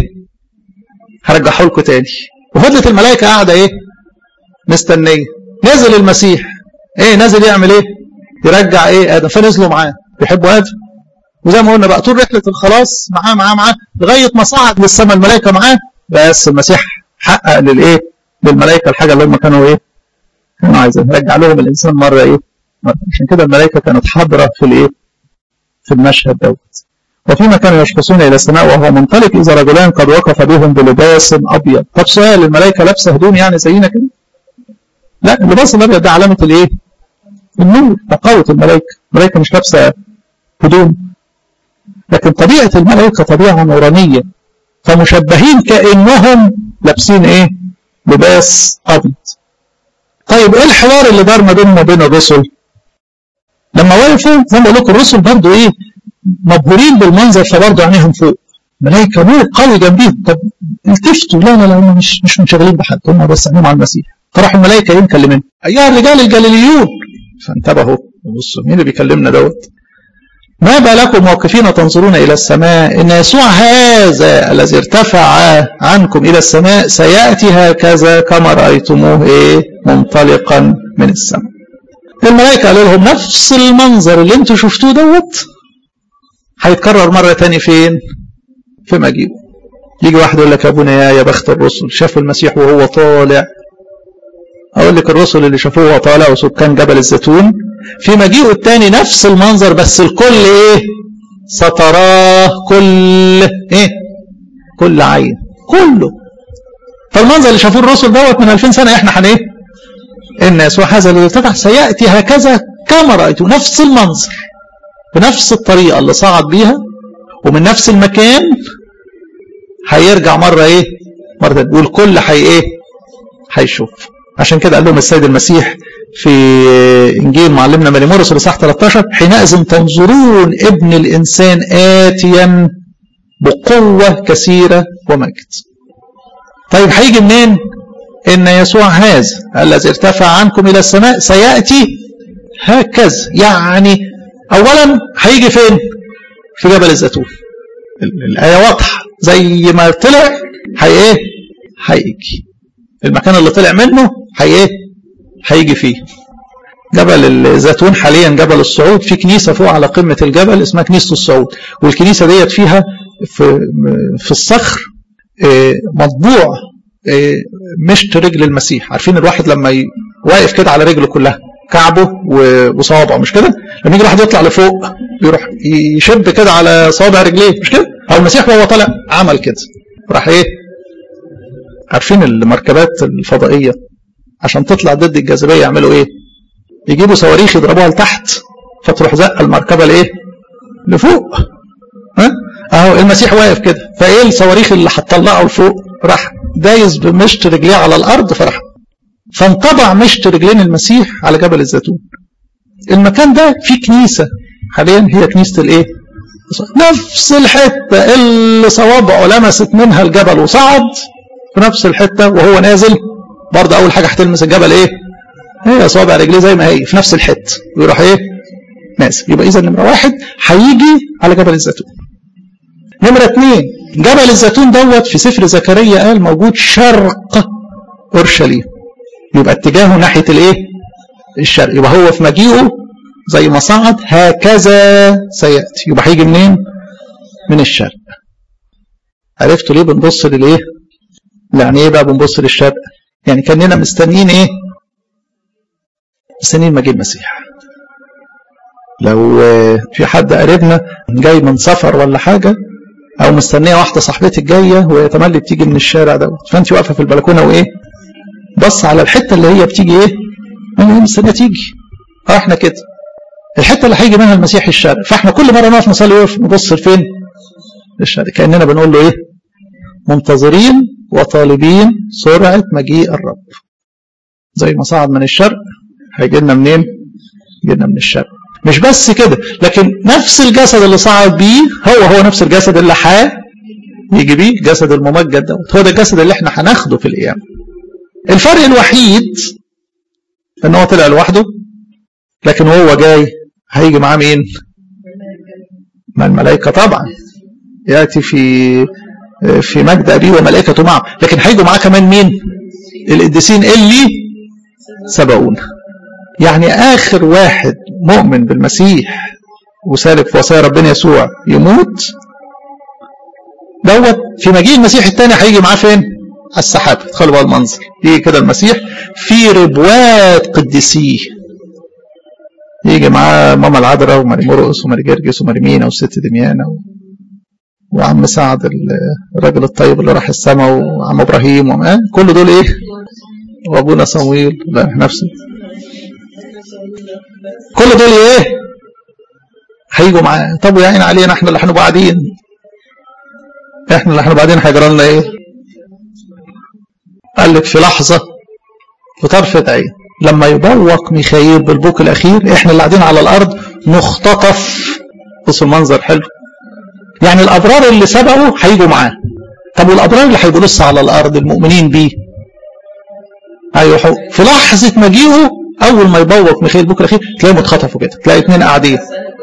هرجعه لكم تاني وفضلت الملائكه قاعده ايه مستنيه نزل المسيح ايه نزل يعمل ايه يرجع ايه ادم فنزلوا معاه بيحبوا ادم وزي ما قلنا بقى طول رحله الخلاص معاه معاه معاه لغايه ما صعد للسماء الملائكه معاه بس المسيح حقق للايه للملائكه الحاجه اللي هم كانوا ايه كانوا عايزين رجع لهم الانسان مره ايه مرة. عشان كده الملائكه كانت حاضره في الايه في المشهد دوت وفيما كانوا يشخصون الى السماء وهو منطلق اذا رجلان قد وقف بهم بلباس ابيض طب سؤال الملائكه لابسه هدوم يعني زينا كده لا اللباس الابيض ده علامه الايه النور تقوة الملائكه الملائكه مش لابسه هدوم لكن طبيعة الملائكة طبيعة نورانية فمشبهين كأنهم لابسين ايه لباس أبيض طيب ايه الحوار اللي دار ما بينهم وبين الرسل لما وقفوا زي ما بقول لكم الرسل برضه ايه مبهورين بالمنظر فبرضه عينيهم فوق ملائكة نور قوي جنبيهم طب التفتوا لا لا لا هم مش مش منشغلين بحد هم بس عينيهم على المسيح فراحوا الملائكة ايه مكلمين ايها الرجال الجليليون فانتبهوا بصوا مين اللي بيكلمنا دوت ما بالكم واقفين تنظرون إلى السماء إن يسوع هذا الذي ارتفع عنكم إلى السماء سيأتي هكذا كما رأيتموه إيه منطلقا من السماء الملائكة قالوا لهم نفس المنظر اللي انتوا شفتوه دوت هيتكرر مرة تاني فين في مجيئه يجي واحد يقول لك يا ابونا يا يا بخت الرسل شافوا المسيح وهو طالع اقول لك الرسل اللي شافوه وهو طالع وسكان جبل الزيتون في مجيئه الثاني نفس المنظر بس الكل ايه ستراه كل ايه كل عين كله فالمنظر اللي شافوه الرسل دوت من 2000 سنه احنا هن ايه ان يسوع هذا الذي ارتفع سياتي هكذا كما رايته نفس المنظر بنفس الطريقه اللي صعد بيها ومن نفس المكان هيرجع مره ايه مره تانية والكل هي ايه هيشوف عشان كده قال لهم السيد المسيح في انجيل معلمنا ماري مرقس الاصحاح 13 حينئذ تنظرون ابن الانسان اتيا بقوه كثيره ومجد. طيب هيجي منين؟ ان يسوع هذا الذي ارتفع عنكم الى السماء سياتي هكذا يعني اولا هيجي فين؟ في جبل الزيتون. الايه واضحه زي ما طلع هي ايه؟ هيجي. المكان اللي طلع منه هي ايه؟ هيجي فيه جبل الزيتون حاليا جبل الصعود في كنيسة فوق على قمة الجبل اسمها كنيسة الصعود والكنيسة ديت فيها في, في الصخر مطبوع مشط رجل المسيح عارفين الواحد لما واقف كده على رجله كلها كعبه وصوابعه مش كده لما يجي الواحد يطلع لفوق يروح يشد كده على صوابع رجليه مش كده او المسيح وهو طالع عمل كده راح ايه عارفين المركبات الفضائيه عشان تطلع ضد الجاذبيه يعملوا ايه؟ يجيبوا صواريخ يضربوها لتحت فتروح زقه المركبه لايه؟ لفوق ها؟ اهو المسيح واقف كده فايه الصواريخ اللي هتطلعه لفوق؟ راح دايس بمشط رجليه على الارض فراح فانطبع مشط رجلين المسيح على جبل الزيتون. المكان ده فيه كنيسه حاليا هي كنيسه الايه؟ نفس الحته اللي صوابعه لمست منها الجبل وصعد في نفس الحته وهو نازل برضه اول حاجه هتلمس الجبل ايه هي صوابع رجليه زي ما هي في نفس الحته ويروح ايه نازل يبقى اذا نمره واحد هيجي على جبل الزيتون نمره اثنين جبل الزيتون دوت في سفر زكريا قال موجود شرق اورشليم يبقى اتجاهه ناحيه الايه الشرق يبقى هو في مجيئه زي ما صعد هكذا سياتي يبقى هيجي منين من الشرق عرفتوا ليه بنبص للايه يعني ايه بقى بنبص للشرق يعني كاننا مستنيين ايه مستنيين مجيء المسيح لو في حد قريبنا جاي من سفر ولا حاجه او مستنيه واحده صاحبتك جايه وهي تملي بتيجي من الشارع دوت فانت واقفه في البلكونه وايه بص على الحته اللي هي بتيجي ايه هي مستنيه تيجي اه احنا كده الحته اللي هيجي منها المسيح الشرق فاحنا كل مره نقف نصلي وقف نبص لفين للشرق كاننا بنقول له ايه منتظرين وطالبين سرعة مجيء الرب زي ما صعد من الشرق هيجي لنا منين يجي لنا من الشرق مش بس كده لكن نفس الجسد اللي صعد بيه هو هو نفس الجسد اللي ح يجي بيه الجسد الممجد دوت هو ده الجسد اللي احنا هناخده في القيامة الفرق الوحيد ان هو طلع لوحده لكن وهو جاي هيجي معاه مين مع الملائكة طبعا يأتي في في مجد أبيه وملائكته معه لكن هيجوا معاه كمان مين القديسين اللي سبقونا يعني آخر واحد مؤمن بالمسيح وسالك في وصايا ربنا يسوع يموت دوت في مجيء المسيح الثاني هيجي معاه فين على السحاب تخيلوا بقى المنظر يجي كده المسيح في ربوات قديسيه يجي معاه ماما العذراء وماري مرقس وماري جرجس وماري مينا والست دميانة و... وعم سعد الراجل الطيب اللي راح السماء وعم ابراهيم وما كل دول ايه وابونا صمويل لا نفس كل دول ايه هيجوا معاه طب يا عين علينا احنا اللي احنا قاعدين احنا اللي احنا بعدين هيجرى لنا ايه قال لك في لحظه في طرفه عين لما يبوق ميخائيل بالبوق الاخير احنا اللي قاعدين على الارض نختطف بص المنظر حلو يعني الابرار اللي سبقوا هيجوا معاه طب والابرار اللي هيبقوا لسه على الارض المؤمنين بيه هيروحوا في لحظه مجيئه اول ما يبوق ميخائيل بكره خير تلاقيهم اتخطفوا كده تلاقي اثنين قاعدين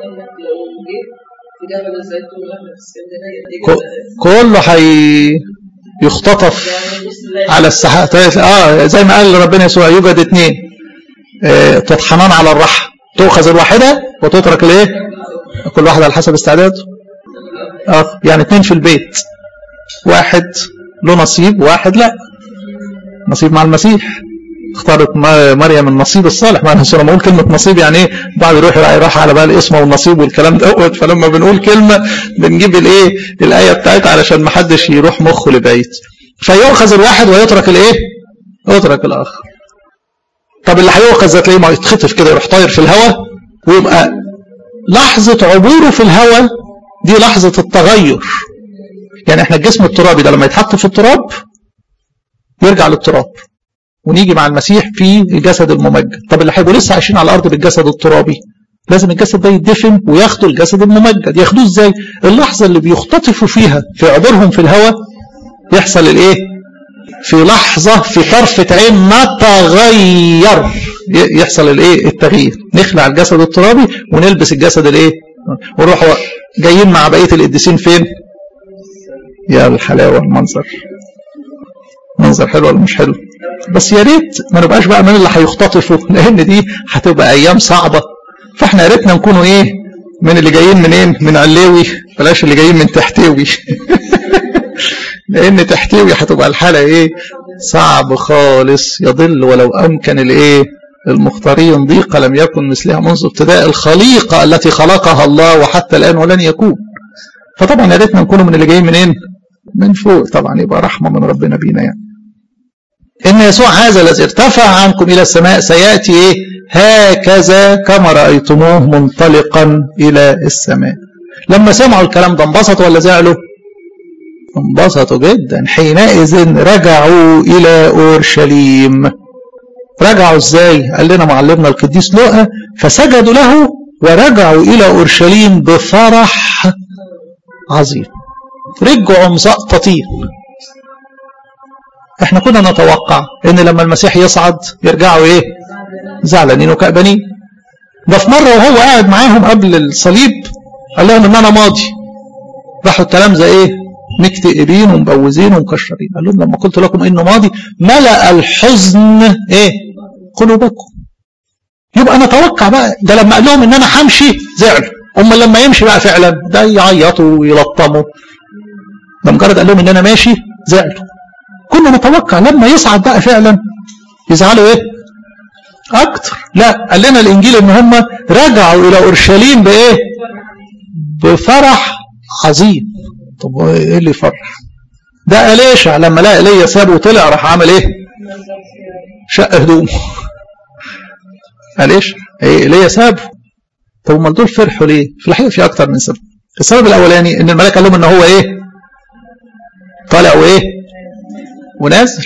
كله حي يختطف على السحاب اه زي ما قال ربنا يسوع يوجد اثنين آه تطحنان على الرحى تؤخذ الواحده وتترك الايه كل واحد على حسب استعداده اه يعني اثنين في البيت واحد له نصيب واحد لا نصيب مع المسيح اختارت مريم النصيب الصالح ما لما بقول كلمه نصيب يعني ايه بعد يروح راح على بال اسمه والنصيب والكلام دوت فلما بنقول كلمه بنجيب الايه الايه بتاعتها علشان ما حدش يروح مخه لبعيد فيؤخذ الواحد ويترك الايه يترك الاخر طب اللي هيؤخذ هتلاقيه ما يتخطف كده يروح طاير في الهواء ويبقى لحظه عبوره في الهواء دي لحظه التغير يعني احنا الجسم الترابي ده لما يتحط في التراب يرجع للتراب ونيجي مع المسيح في الجسد الممجد طب اللي هيبقوا لسه عايشين على الارض بالجسد الترابي لازم الجسد ده يدفن وياخدوا الجسد الممجد ياخدوه ازاي اللحظه اللي بيختطفوا فيها في عبورهم في الهواء يحصل الايه في لحظه في طرفه عين نتغير يحصل الايه التغيير نخلع الجسد الترابي ونلبس الجسد الايه ونروح جايين مع بقيه القديسين فين يا الحلاوه المنظر منظر حلو ولا مش حلو بس يا ريت ما نبقاش بقى من اللي هيختطفوا لان دي هتبقى ايام صعبه فاحنا يا ريتنا نكونوا ايه من اللي جايين منين من علوي بلاش اللي جايين من تحتوي لان تحتوي هتبقى الحاله ايه صعب خالص يضل ولو امكن الايه المختارين ضيقه لم يكن مثلها منذ ابتداء الخليقه التي خلقها الله وحتى الان ولن يكون فطبعا يا ريتنا نكونوا من اللي جايين منين من فوق طبعا يبقى رحمه من ربنا بينا يعني إن يسوع هذا الذي ارتفع عنكم إلى السماء سيأتي إيه؟ هكذا كما رأيتموه منطلقا إلى السماء لما سمعوا الكلام ده انبسطوا ولا زعلوا انبسطوا جدا حينئذ رجعوا إلى أورشليم رجعوا ازاي قال لنا معلمنا القديس لوقا فسجدوا له ورجعوا إلى أورشليم بفرح عظيم رجعوا مسقطين احنا كنا نتوقع ان لما المسيح يصعد يرجعوا ايه زعلانين وكأبانين ده في مرة وهو قاعد معاهم قبل الصليب قال لهم ان انا ماضي راحوا التلامذة ايه مكتئبين ومبوزين ومكشرين قال لهم لما قلت لكم انه ماضي ملأ الحزن ايه قلوبكم يبقى نتوقع بقى ده لما قال لهم ان انا همشي زعلوا اما لما يمشي بقى فعلا ده يعيطوا ويلطموا ده مجرد قال لهم ان انا ماشي زعلوا كنا نتوقع لما يصعد بقى فعلا يزعلوا ايه اكتر لا قال لنا الانجيل ان هم رجعوا الى اورشليم بايه بفرح عظيم طب ايه اللي يفرح ده اليشع لما لقى ايليا سابه وطلع راح عمل ايه شق هدومه اليشع ايه ايليا سابه طب امال دول فرحوا ليه في الحقيقه في اكتر من سبب السبب الاولاني ان الملاك قال لهم ان هو ايه طالع وايه ونازل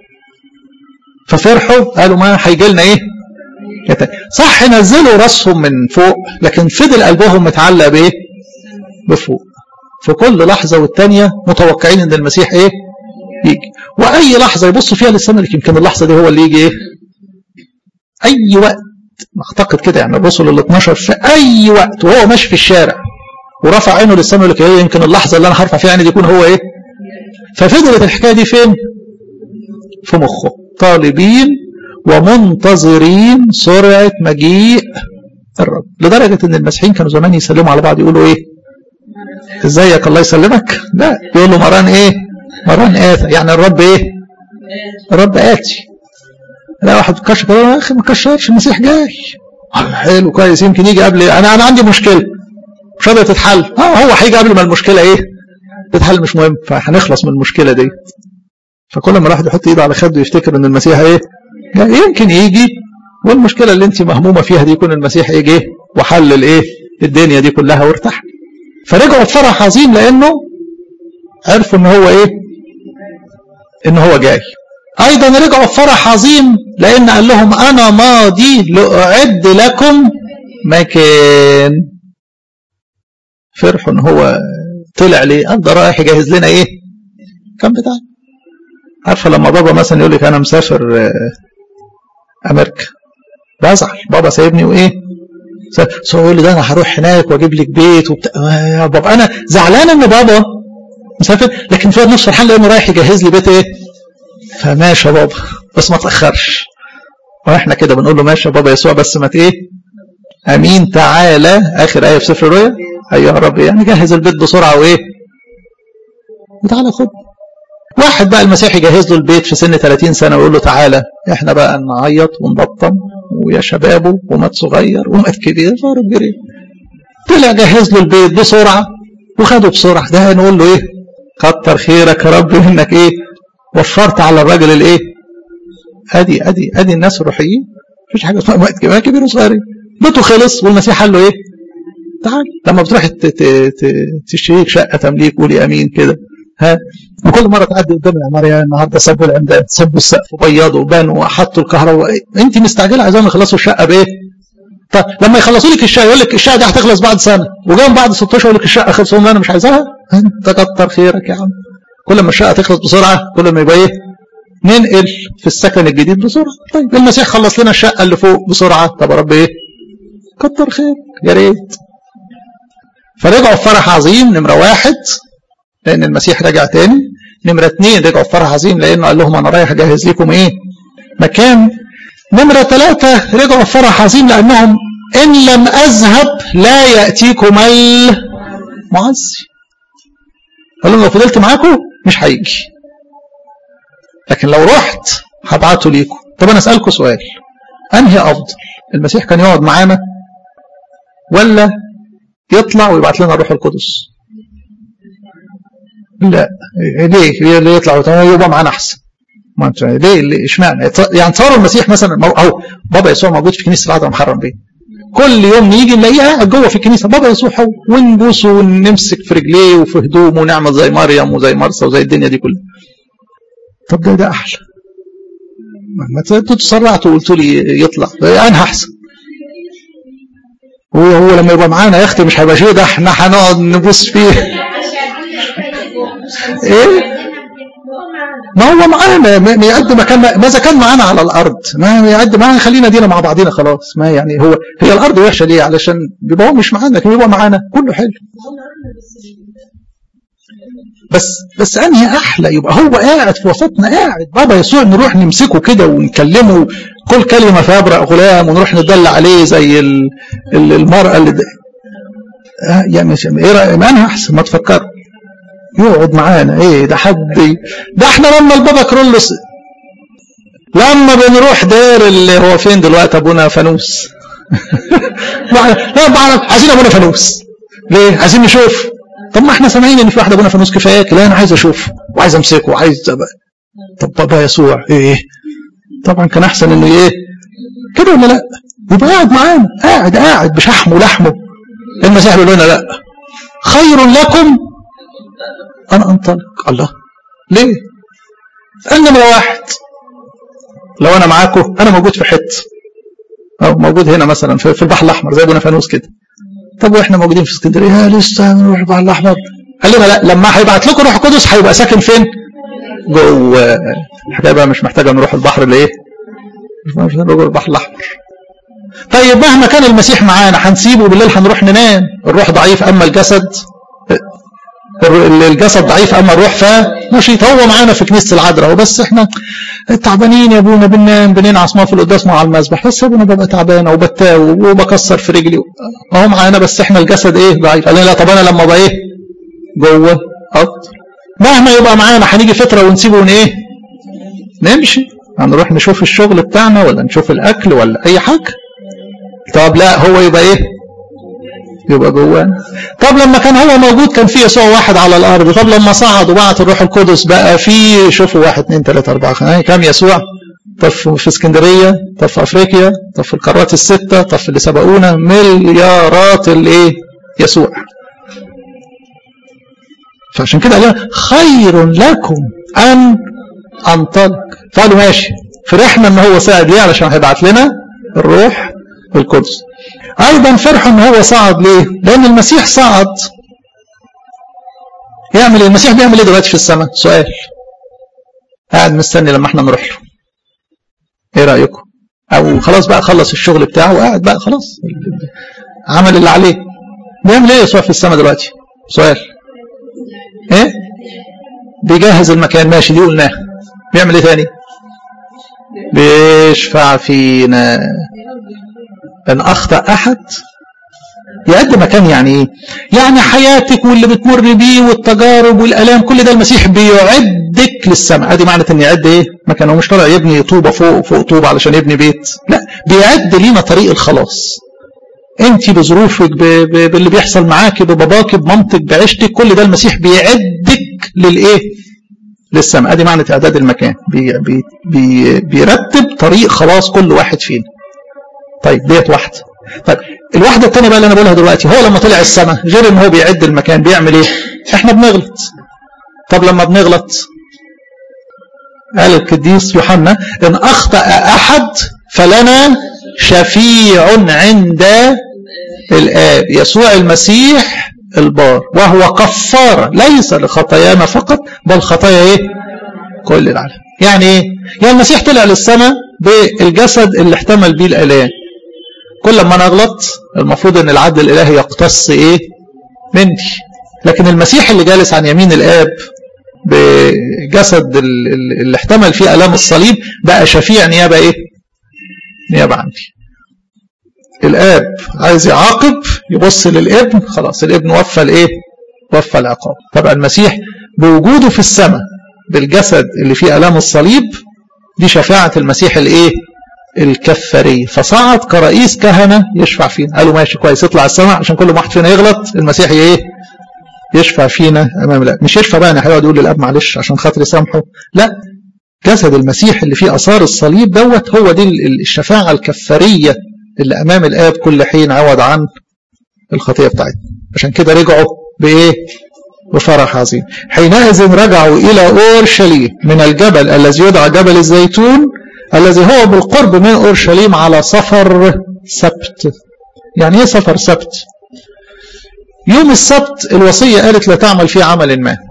ففرحوا قالوا ما هيجي لنا ايه صح نزلوا راسهم من فوق لكن فضل قلبهم متعلق بايه بفوق في كل لحظه والتانيه متوقعين ان المسيح ايه يجي واي لحظه يبصوا فيها للسماء يمكن اللحظه دي هو اللي يجي ايه اي وقت اعتقد كده يعني الرسل ال 12 في اي وقت وهو ماشي في الشارع ورفع عينه للسماء يقول لك ايه يمكن اللحظه اللي انا هرفع فيها عيني دي يكون هو ايه ففضلت الحكايه دي فين في مخه طالبين ومنتظرين سرعه مجيء الرب لدرجه ان المسيحيين كانوا زمان يسلموا على بعض يقولوا ايه ازيك الله يسلمك لا يقول له مران ايه مران آتى يعني الرب ايه الرب آتي لا واحد كشف كده يا اخي ما كشفش المسيح جاي حلو كويس يمكن يجي قبل انا انا عندي مشكله مش قادره تتحل اه هو هيجي قبل ما المشكله ايه تتحل مش مهم فهنخلص من المشكله دي فكل ما الواحد يحط ايده على خده يفتكر ان المسيح ايه جاي يمكن يجي والمشكله اللي انت مهمومه فيها دي يكون المسيح يجي ايه وحل الايه الدنيا دي كلها وارتاح فرجعوا بفرح عظيم لانه عرفوا ان هو ايه ان هو جاي ايضا رجعوا بفرح عظيم لان قال لهم انا ماضي لاعد لكم مكان فرحوا ان هو طلع ليه قال ده رايح يجهز لنا ايه كان بتاع عارفه لما بابا مثلا يقول لك انا مسافر امريكا بزعل بابا سايبني وايه يقول لي ده انا هروح هناك واجيب لك بيت وبتاع يا بابا انا زعلان ان بابا مسافر لكن في نفس الحال لانه رايح يجهز لي بيت ايه فماشي يا بابا بس ما تاخرش واحنا كده بنقول له ماشي يا بابا يسوع بس ما ايه امين تعالى اخر ايه في سفر الرؤيا ايها رب يعني جهز البيت بسرعه وايه وتعالى خد واحد بقى المسيح يجهز له البيت في سن 30 سنه ويقول له تعالى احنا بقى نعيط ونبطن ويا شبابه ومات صغير ومات كبير فارق جري طلع جهز له البيت بسرعه وخده بسرعه ده نقول له ايه كتر خيرك يا رب انك ايه وفرت على الراجل الايه ادي ادي ادي الناس الروحيين مفيش حاجه اسمها وقت كبير وصغير بيته خلص والمسيح قال له ايه تعال لما بتروح تشتريك شقه تمليك قولي امين كده ها وكل مره تعدي قدام العماره يا النهارده سبوا العمدان سبوا السقف وبيضوا وبانوا وحطوا الكهرباء انت مستعجله عايزاهم يخلصوا الشقه بايه؟ طب لما يخلصوا لك الشقه يقول لك الشقه دي هتخلص بعد سنه وجاهم بعد 16 يقول لك الشقه خلصت انا مش عايزاها انت كتر خيرك يا عم كل ما الشقه تخلص بسرعه كل ما يبقى ايه؟ ننقل في السكن الجديد بسرعه طيب المسيح خلص لنا الشقه اللي فوق بسرعه طب يا رب ايه؟ كتر خير يا ريت فرجعوا بفرح عظيم نمره واحد لان المسيح رجع تاني نمره اثنين رجعوا بفرح عظيم لانه قال لهم انا رايح اجهز لكم ايه؟ مكان نمره ثلاثه رجعوا بفرح عظيم لانهم ان لم اذهب لا ياتيكم المعزي قال لهم لو فضلت معاكم مش هيجي لكن لو رحت هبعته ليكم طب انا اسالكم سؤال انهي افضل المسيح كان يقعد معانا ولا يطلع ويبعت لنا الروح القدس لا ليه ليه يطلع يبقى معانا احسن ما انت ليه اشمعنى يعني تصوروا المسيح مثلا او بابا يسوع موجود في كنيسه العذراء محرم بيه كل يوم نيجي نلاقيه قاعد جوه في الكنيسه بابا يسوع هو ونبوسه ونمسك في رجليه وفي هدومه ونعمل زي مريم وزي مرسى وزي الدنيا دي كلها طب ده ده احلى ما انتوا تسرعتوا وقلتوا لي يطلع انا احسن هو هو لما يبقى معانا يا اختي مش هيبقى شيء ده احنا هنقعد نبص فيه ايه ما هو معانا يقد مكان ماذا كان معانا على الارض ما يقد معانا خلينا دينا مع بعضنا خلاص ما يعني هو هي الارض وحشه ليه علشان بيبقى هو مش معانا لكن بيبقى معانا كله حلو بس بس انهي احلى يبقى هو قاعد في وسطنا قاعد بابا يسوع نروح نمسكه كده ونكلمه كل كلمه فيبرأ غلام ونروح ندلع عليه زي المراه اللي ده. يعني ايه رايك انهي احسن ما تفكروا يقعد معانا ايه ده حد ده احنا لما البابا كرولوس لما بنروح دير اللي هو فين دلوقتي ابونا فانوس عايزين ابونا فانوس ليه عايزين نشوف طب ما احنا سامعين ان في واحد ابونا فانوس كفايه لا انا عايز اشوفه وعايز امسكه وعايز أبقى. طب بابا يسوع ايه طبعا كان احسن انه ايه كده ولا لا يبقى قاعد معانا قاعد قاعد بشحمه ولحمه المسيح بيقول لنا لا خير لكم أن أنطلق الله ليه قال نمرة واحد لو أنا معاكم أنا موجود في حتة أو موجود هنا مثلا في البحر الأحمر زي أبونا فانوس كده طب وإحنا موجودين في اسكندرية لسه هنروح البحر الأحمر قال لنا لا لما هيبعت لكم روح القدس هيبقى ساكن فين؟ جوه الحكايه بقى مش محتاجه نروح البحر الايه؟ مش نروح البحر الاحمر طيب مهما كان المسيح معانا هنسيبه بالليل هنروح ننام الروح ضعيف اما الجسد الجسد ضعيف اما الروح فنشيط هو معانا في كنيسه العذراء وبس احنا تعبانين يا ابونا بننام بننعس ما في القداس مع المسبح بس يا ابونا ببقى تعبان وبتاوب وبكسر في رجلي هو معانا بس احنا الجسد ايه ضعيف قال لا طب انا لما ابقى ايه جوه اكتر مهما يبقى معانا هنيجي فتره ونسيبه ون ايه نمشي هنروح نشوف الشغل بتاعنا ولا نشوف الاكل ولا اي حاجه طب لا هو يبقى ايه يبقى جوانا طب لما كان هو موجود كان في يسوع واحد على الارض طب لما صعد وبعت الروح القدس بقى في شوفوا واحد اثنين ثلاثة أربعة خمسة كام يسوع طب في اسكندرية طب في أفريقيا طب في القارات الستة طب في اللي سبقونا مليارات الايه يسوع فعشان كده قال خير لكم أن أنطلق فقالوا ماشي فرحنا ان هو صعد ليه علشان هيبعت لنا الروح القدس ايضا فرحوا ان هو صعد ليه لان المسيح صعد يعمل ايه المسيح بيعمل ايه دلوقتي في السماء سؤال قاعد مستني لما احنا نروح له ايه رايكم او خلاص بقى خلص الشغل بتاعه وقاعد بقى خلاص عمل اللي عليه بيعمل ايه يسوع في السماء دلوقتي سؤال ايه بيجهز المكان ماشي دي قلناها بيعمل ايه تاني بيشفع فينا ان اخطا احد يقد مكان يعني ايه يعني حياتك واللي بتمر بيه والتجارب والالام كل ده المسيح بيعدك للسماء ادي معنى ان يعد ايه مكان هو مش طالع يبني طوبه فوق فوق طوبه علشان يبني بيت لا بيعد لينا طريق الخلاص انت بظروفك ب... ب... باللي بيحصل معاكي بباباكي بمامتك بعيشتك كل ده المسيح بيعدك للايه للسماء ادي معنى اعداد المكان بي... بي... بي... بيرتب طريق خلاص كل واحد فينا طيب ديت واحده طيب الواحده الثانيه بقى اللي انا بقولها دلوقتي هو لما طلع السماء غير ان هو بيعد المكان بيعمل ايه احنا بنغلط طب لما بنغلط قال القديس يوحنا ان اخطا احد فلنا شفيع عند الاب يسوع المسيح البار وهو كفاره ليس لخطايانا فقط بل خطايا ايه كل العالم يعني ايه يعني المسيح طلع للسماء بالجسد اللي احتمل بيه الالام كل ما نغلط المفروض ان العدل الالهي يقتص ايه مني لكن المسيح اللي جالس عن يمين الاب بجسد اللي احتمل فيه الام الصليب بقى شفيع نيابه ايه نيابه عني الاب عايز يعاقب يبص للابن خلاص الابن وفى الايه وفى العقاب طبعا المسيح بوجوده في السماء بالجسد اللي فيه الام الصليب دي شفاعه المسيح الايه الكفاريه فصعد كرئيس كهنه يشفع فينا قالوا ماشي كويس اطلع السماء عشان كل واحد فينا يغلط المسيح ايه يشفع فينا امام الاب مش يشفع بقى انا هيقعد يقول للاب معلش عشان خاطر يسامحه لا جسد المسيح اللي فيه اثار الصليب دوت هو دي الشفاعه الكفاريه اللي امام الاب كل حين عوض عن الخطيه بتاعتنا عشان كده رجعوا بايه بفرح عظيم حينئذ رجعوا الى اورشليم من الجبل الذي يدعى جبل الزيتون الذي هو بالقرب من اورشليم على سفر سبت يعني ايه سفر سبت يوم السبت الوصيه قالت لا تعمل فيه عمل ما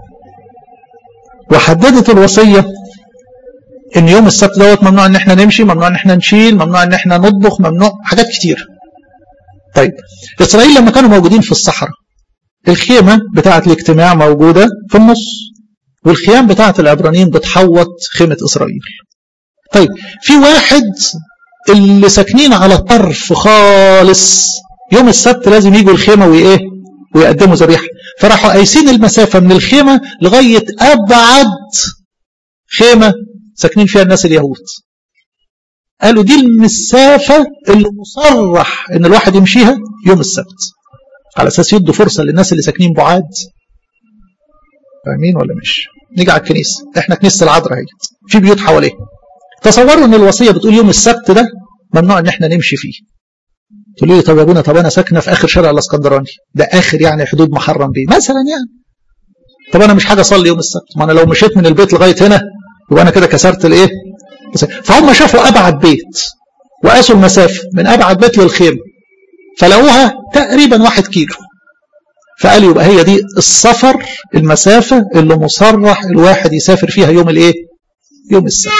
وحددت الوصيه ان يوم السبت دوت ممنوع ان احنا نمشي ممنوع ان احنا نشيل ممنوع ان احنا نطبخ ممنوع حاجات كتير طيب اسرائيل لما كانوا موجودين في الصحراء الخيمة بتاعة الاجتماع موجودة في النص والخيام بتاعة العبرانيين بتحوط خيمة إسرائيل طيب في واحد اللي ساكنين على طرف خالص يوم السبت لازم يجوا الخيمة وإيه ويقدموا ذبيحة فراحوا قايسين المسافة من الخيمة لغاية أبعد خيمة ساكنين فيها الناس اليهود قالوا دي المسافة اللي مصرح ان الواحد يمشيها يوم السبت على اساس يدوا فرصة للناس اللي ساكنين بعاد فاهمين ولا مش نيجي على الكنيسة احنا كنيسة العذراء اهي في بيوت حواليها تصوروا ان الوصية بتقول يوم السبت ده ممنوع ان احنا نمشي فيه تقولوا لي طب يا ابونا طب انا ساكنه في اخر شارع الاسكندراني ده اخر يعني حدود محرم بيه مثلا يعني طب انا مش حاجه اصلي يوم السبت ما انا لو مشيت من البيت لغايه هنا يبقى انا كده كسرت الايه فهم شافوا ابعد بيت وقاسوا المسافه من ابعد بيت للخيمه فلقوها تقريبا واحد كيلو فقالوا يبقى هي دي السفر المسافه اللي مصرح الواحد يسافر فيها يوم الايه يوم السبت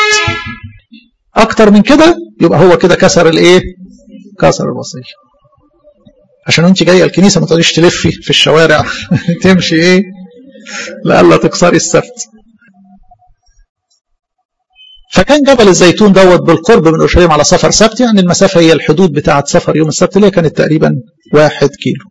اكتر من كده يبقى هو كده كسر الايه كسر الوصيه عشان انت جايه الكنيسه ما تقعديش تلفي في الشوارع تمشي ايه لألا تكسري السبت فكان جبل الزيتون دوت بالقرب من اورشليم على سفر سبت يعني المسافه هي الحدود بتاعه سفر يوم السبت اللي كانت تقريبا واحد كيلو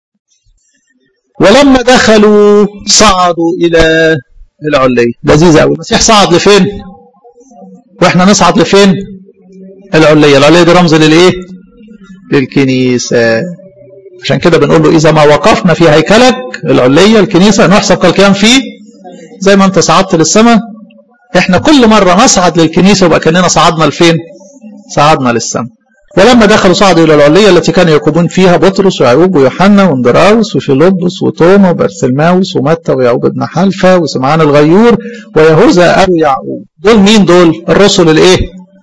ولما دخلوا صعدوا الى العليه لذيذ قوي المسيح صعد لفين واحنا نصعد لفين العليه العليه دي رمز للايه للكنيسه عشان كده بنقول له اذا ما وقفنا في هيكلك العليه الكنيسه نحسب كالقيام فيه زي ما انت صعدت للسماء احنا كل مرة نصعد للكنيسة وبقى كأننا صعدنا لفين صعدنا للسماء ولما دخلوا صعدوا إلى العلية التي كانوا يركبون فيها بطرس ويعقوب ويوحنا واندراوس وفيلبس وتوما وبرسلماوس ومتى ويعقوب بن حلفة وسمعان الغيور ويهوذا أبو يعقوب دول مين دول الرسل الايه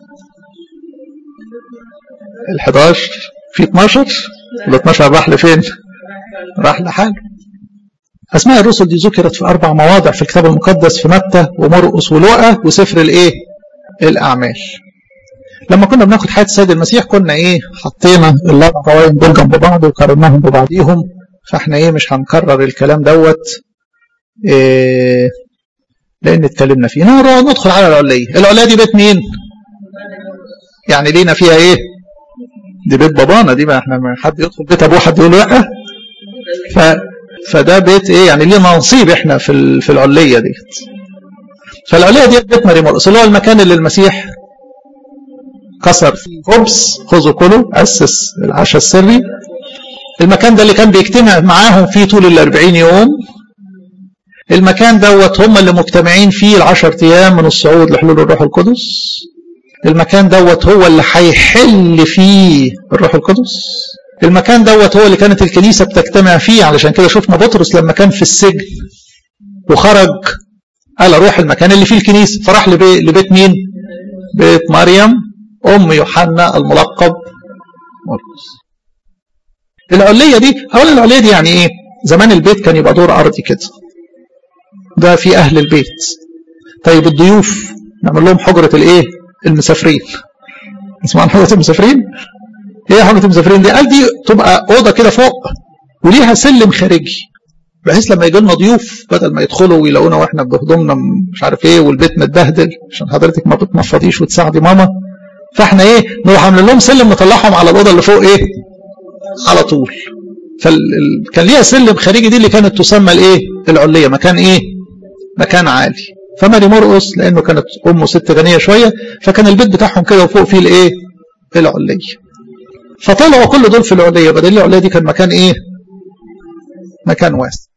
ال11 في 12 ال 12 راح لفين راح لحاله أسماء الرسل دي ذكرت في أربع مواضع في الكتاب المقدس في متى ومرقس ولوقا وسفر الإيه؟ الأعمال. لما كنا بناخد حياه السيد المسيح كنا ايه حطينا الاربع قوائم دول جنب بعض وقارناهم ببعضيهم فاحنا ايه مش هنكرر الكلام دوت إيه لان اتكلمنا فيه ندخل على العليه العليه دي بيت مين يعني لينا فيها ايه دي بيت بابانا دي ما احنا ما حد يدخل بيت ابوه حد يقول له لا ف فده بيت ايه يعني لينا نصيب احنا في في العليه ديت فالعليه ديت بيت ماري مرقس اللي هو المكان اللي المسيح كسر فيه خبز خذوا كلوا اسس العشاء السري المكان ده اللي كان بيجتمع معاهم فيه طول الأربعين يوم المكان دوت هم اللي مجتمعين فيه العشر أيام من الصعود لحلول الروح القدس المكان دوت هو اللي هيحل فيه الروح القدس المكان دوت هو اللي كانت الكنيسة بتجتمع فيه علشان كده شفنا بطرس لما كان في السجن وخرج قال اروح المكان اللي فيه الكنيسة فراح لبي... لبيت مين بيت مريم أم يوحنا الملقب مرقس العلية دي أولا العلية دي يعني إيه زمان البيت كان يبقى دور أرضي كده ده في أهل البيت طيب الضيوف نعمل لهم حجرة الإيه المسافرين اسمها حجرة المسافرين ايه حجرة المسافرين دي قال دي تبقى أوضة كده فوق وليها سلم خارجي بحيث لما يجي لنا ضيوف بدل ما يدخلوا ويلاقونا واحنا بهدومنا مش عارف ايه والبيت متبهدل عشان حضرتك ما بتنفضيش وتساعدي ماما فاحنا ايه نروح عاملين لهم سلم نطلعهم على الاوضه اللي فوق ايه على طول فكان ليها سلم خارجي دي اللي كانت تسمى الايه العليه مكان ايه مكان عالي فماري مرقس لانه كانت امه ست غنيه شويه فكان البيت بتاعهم كده وفوق فيه الايه العليه فطلعوا كل دول في العليه بدل العليه دي كان مكان ايه مكان واسع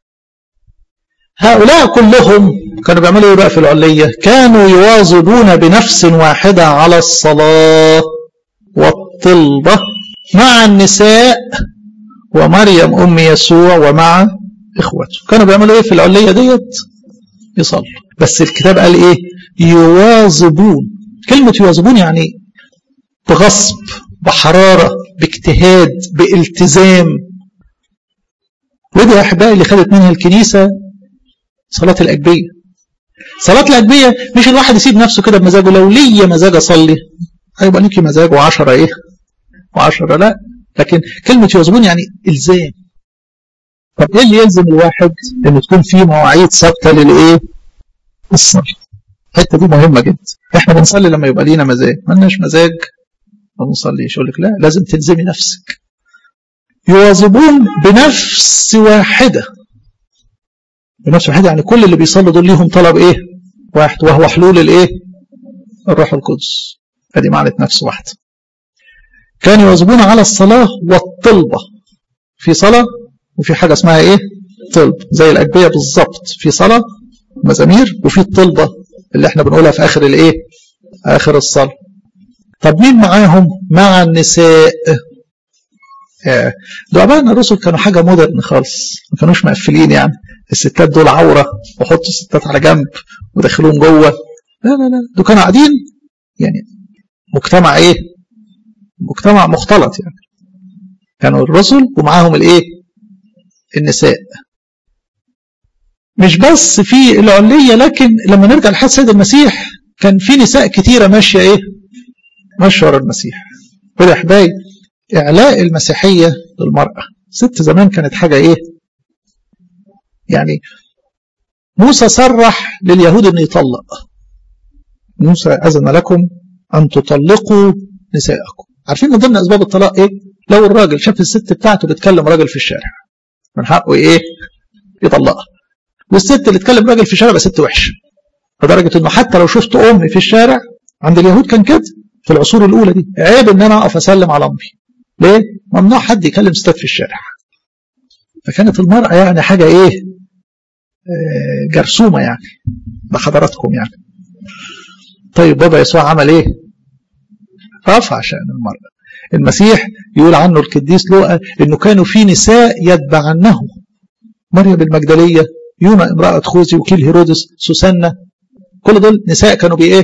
هؤلاء كلهم كانوا بيعملوا ايه بقى في العليه كانوا يواظبون بنفس واحده على الصلاه والطلبه مع النساء ومريم ام يسوع ومع اخوته كانوا بيعملوا ايه في العليه ديت يصلوا بس الكتاب قال ايه يواظبون كلمه يواظبون يعني بغصب بحراره باجتهاد بالتزام ودي يا احبائي اللي خدت منها الكنيسه صلاه الاجبيه صلاه الاجبيه مش الواحد يسيب نفسه كده بمزاجه لو ليا مزاج اصلي هيبقى ليكي مزاج وعشرة ايه وعشرة لا لكن كلمة يواظبون يعني إلزام طب إيه اللي يلزم الواحد إن تكون في مواعيد ثابتة للإيه؟ الصلاة الحتة دي مهمة جدا إحنا بنصلي لما يبقى لينا مزاج ما لناش مزاج ما بنصليش يقول لك لا لازم تلزمي نفسك يواظبون بنفس واحدة بنفس واحدة يعني كل اللي بيصلوا دول ليهم طلب إيه؟ واحد وهو حلول الإيه؟ الروح القدس ادي معنى نفس واحده كانوا يواظبون على الصلاة والطلبة في صلاة وفي حاجة اسمها ايه طلب زي الأجبية بالظبط في صلاة مزامير وفي الطلبة اللي احنا بنقولها في آخر الايه آخر الصلاة طب مين معاهم مع النساء دعابان الرسل كانوا حاجة مودرن خالص ما كانوش مقفلين يعني الستات دول عورة وحطوا الستات على جنب ودخلوهم جوه لا لا لا دول كانوا قاعدين يعني مجتمع ايه مجتمع مختلط يعني كانوا الرسل ومعاهم الايه النساء مش بس في العلية لكن لما نرجع لحد سيد المسيح كان في نساء كتيرة ماشية ايه ماشية ورا المسيح يا احبائي اعلاء المسيحية للمرأة ست زمان كانت حاجة ايه يعني موسى صرح لليهود انه يطلق موسى اذن لكم ان تطلقوا نساءكم عارفين من ضمن اسباب الطلاق ايه لو الراجل شاف الست بتاعته بتكلم راجل في الشارع من حقه ايه يطلقها والست اللي تكلم راجل في الشارع بقى ست وحشه لدرجه انه حتى لو شفت امي في الشارع عند اليهود كان كده في العصور الاولى دي عيب ان انا اقف اسلم على امي ليه ممنوع حد يكلم ستات في الشارع فكانت المراه يعني حاجه ايه آه جرثومه يعني بحضراتكم يعني طيب بابا يسوع عمل ايه رفع شأن المرأة المسيح يقول عنه القديس لوقا انه كانوا في نساء يتبعنه مريم المجدلية يونا امرأة خوذي وكيل هيرودس سوسنة كل دول نساء كانوا بايه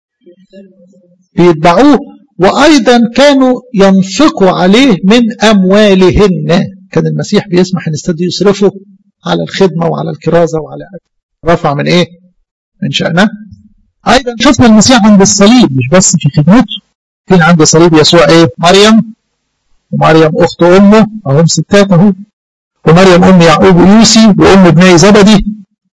بيتبعوه وايضا كانوا ينفقوا عليه من اموالهن كان المسيح بيسمح ان الستات يصرفوا على الخدمة وعلى الكرازة وعلى رفع من ايه من شأنه ايضا شفنا المسيح عند الصليب مش بس في خدمته فين عند صليب يسوع ايه مريم ومريم اخت امه اهم ستات اهو ومريم ام يعقوب ويوسي وام ابني زبدي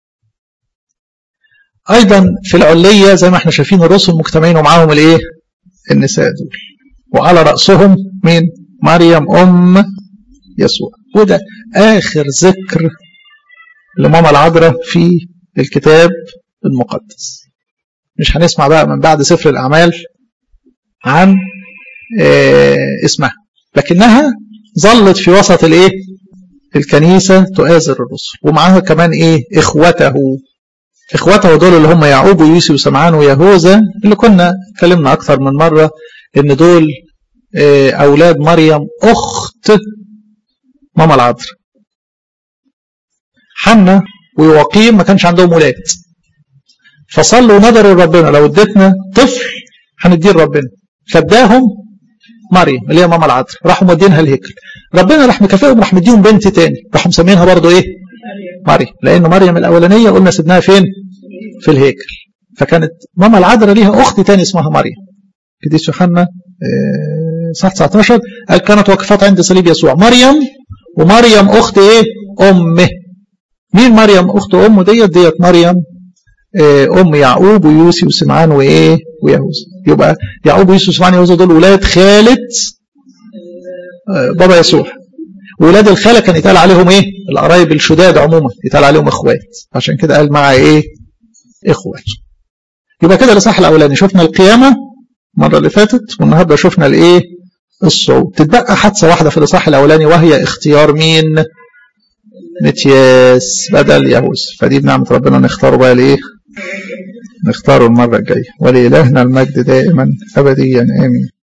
ايضا في العليه زي ما احنا شايفين الرسل مجتمعين ومعاهم الايه النساء دول وعلى راسهم مين مريم ام يسوع وده اخر ذكر لماما العذراء في الكتاب المقدس مش هنسمع بقى من بعد سفر الاعمال عن اه اسمها لكنها ظلت في وسط الايه الكنيسة تؤازر الرسل ومعاها كمان ايه اخوته اخوته دول اللي هم يعقوب ويوسف وسمعان ويهوذا اللي كنا اتكلمنا اكثر من مرة ان دول اه اولاد مريم اخت ماما العذراء حنا ويواقيم ما كانش عندهم ولاد فصلوا ونظروا لربنا لو اديتنا طفل هنديه لربنا فاداهم مريم اللي هي ماما العذراء راحوا مودينها الهيكل ربنا راح مكافئهم راح مديهم بنت تاني راحوا مسمينها برضه ايه مريم لان مريم الاولانيه قلنا سيبناها فين في الهيكل فكانت ماما العذراء ليها اخت تاني اسمها مريم قديس يوحنا صح 19 قال كانت واقفات عند صليب يسوع مريم ومريم اخت ايه امه مين مريم اخت امه ديت ديت مريم ام يعقوب ويوسي وسمعان وايه ويهوذا يبقى يعقوب ويوسي وسمعان ويهوذا دول ولاد خالة بابا يسوع ولاد الخالة كان يتقال عليهم ايه القرايب الشداد عموما يتقال عليهم اخوات عشان كده قال مع ايه اخوات يبقى كده الاصحاح الاولاني شفنا القيامه المره اللي فاتت والنهارده شفنا الايه الصعود تتبقى حادثه واحده في الاصحاح الاولاني وهي اختيار مين متياس بدل يهوذا فدي بنعمه ربنا نختاره بقى لايه نختاره المره الجايه ولإلهنا المجد دائما ابديا امين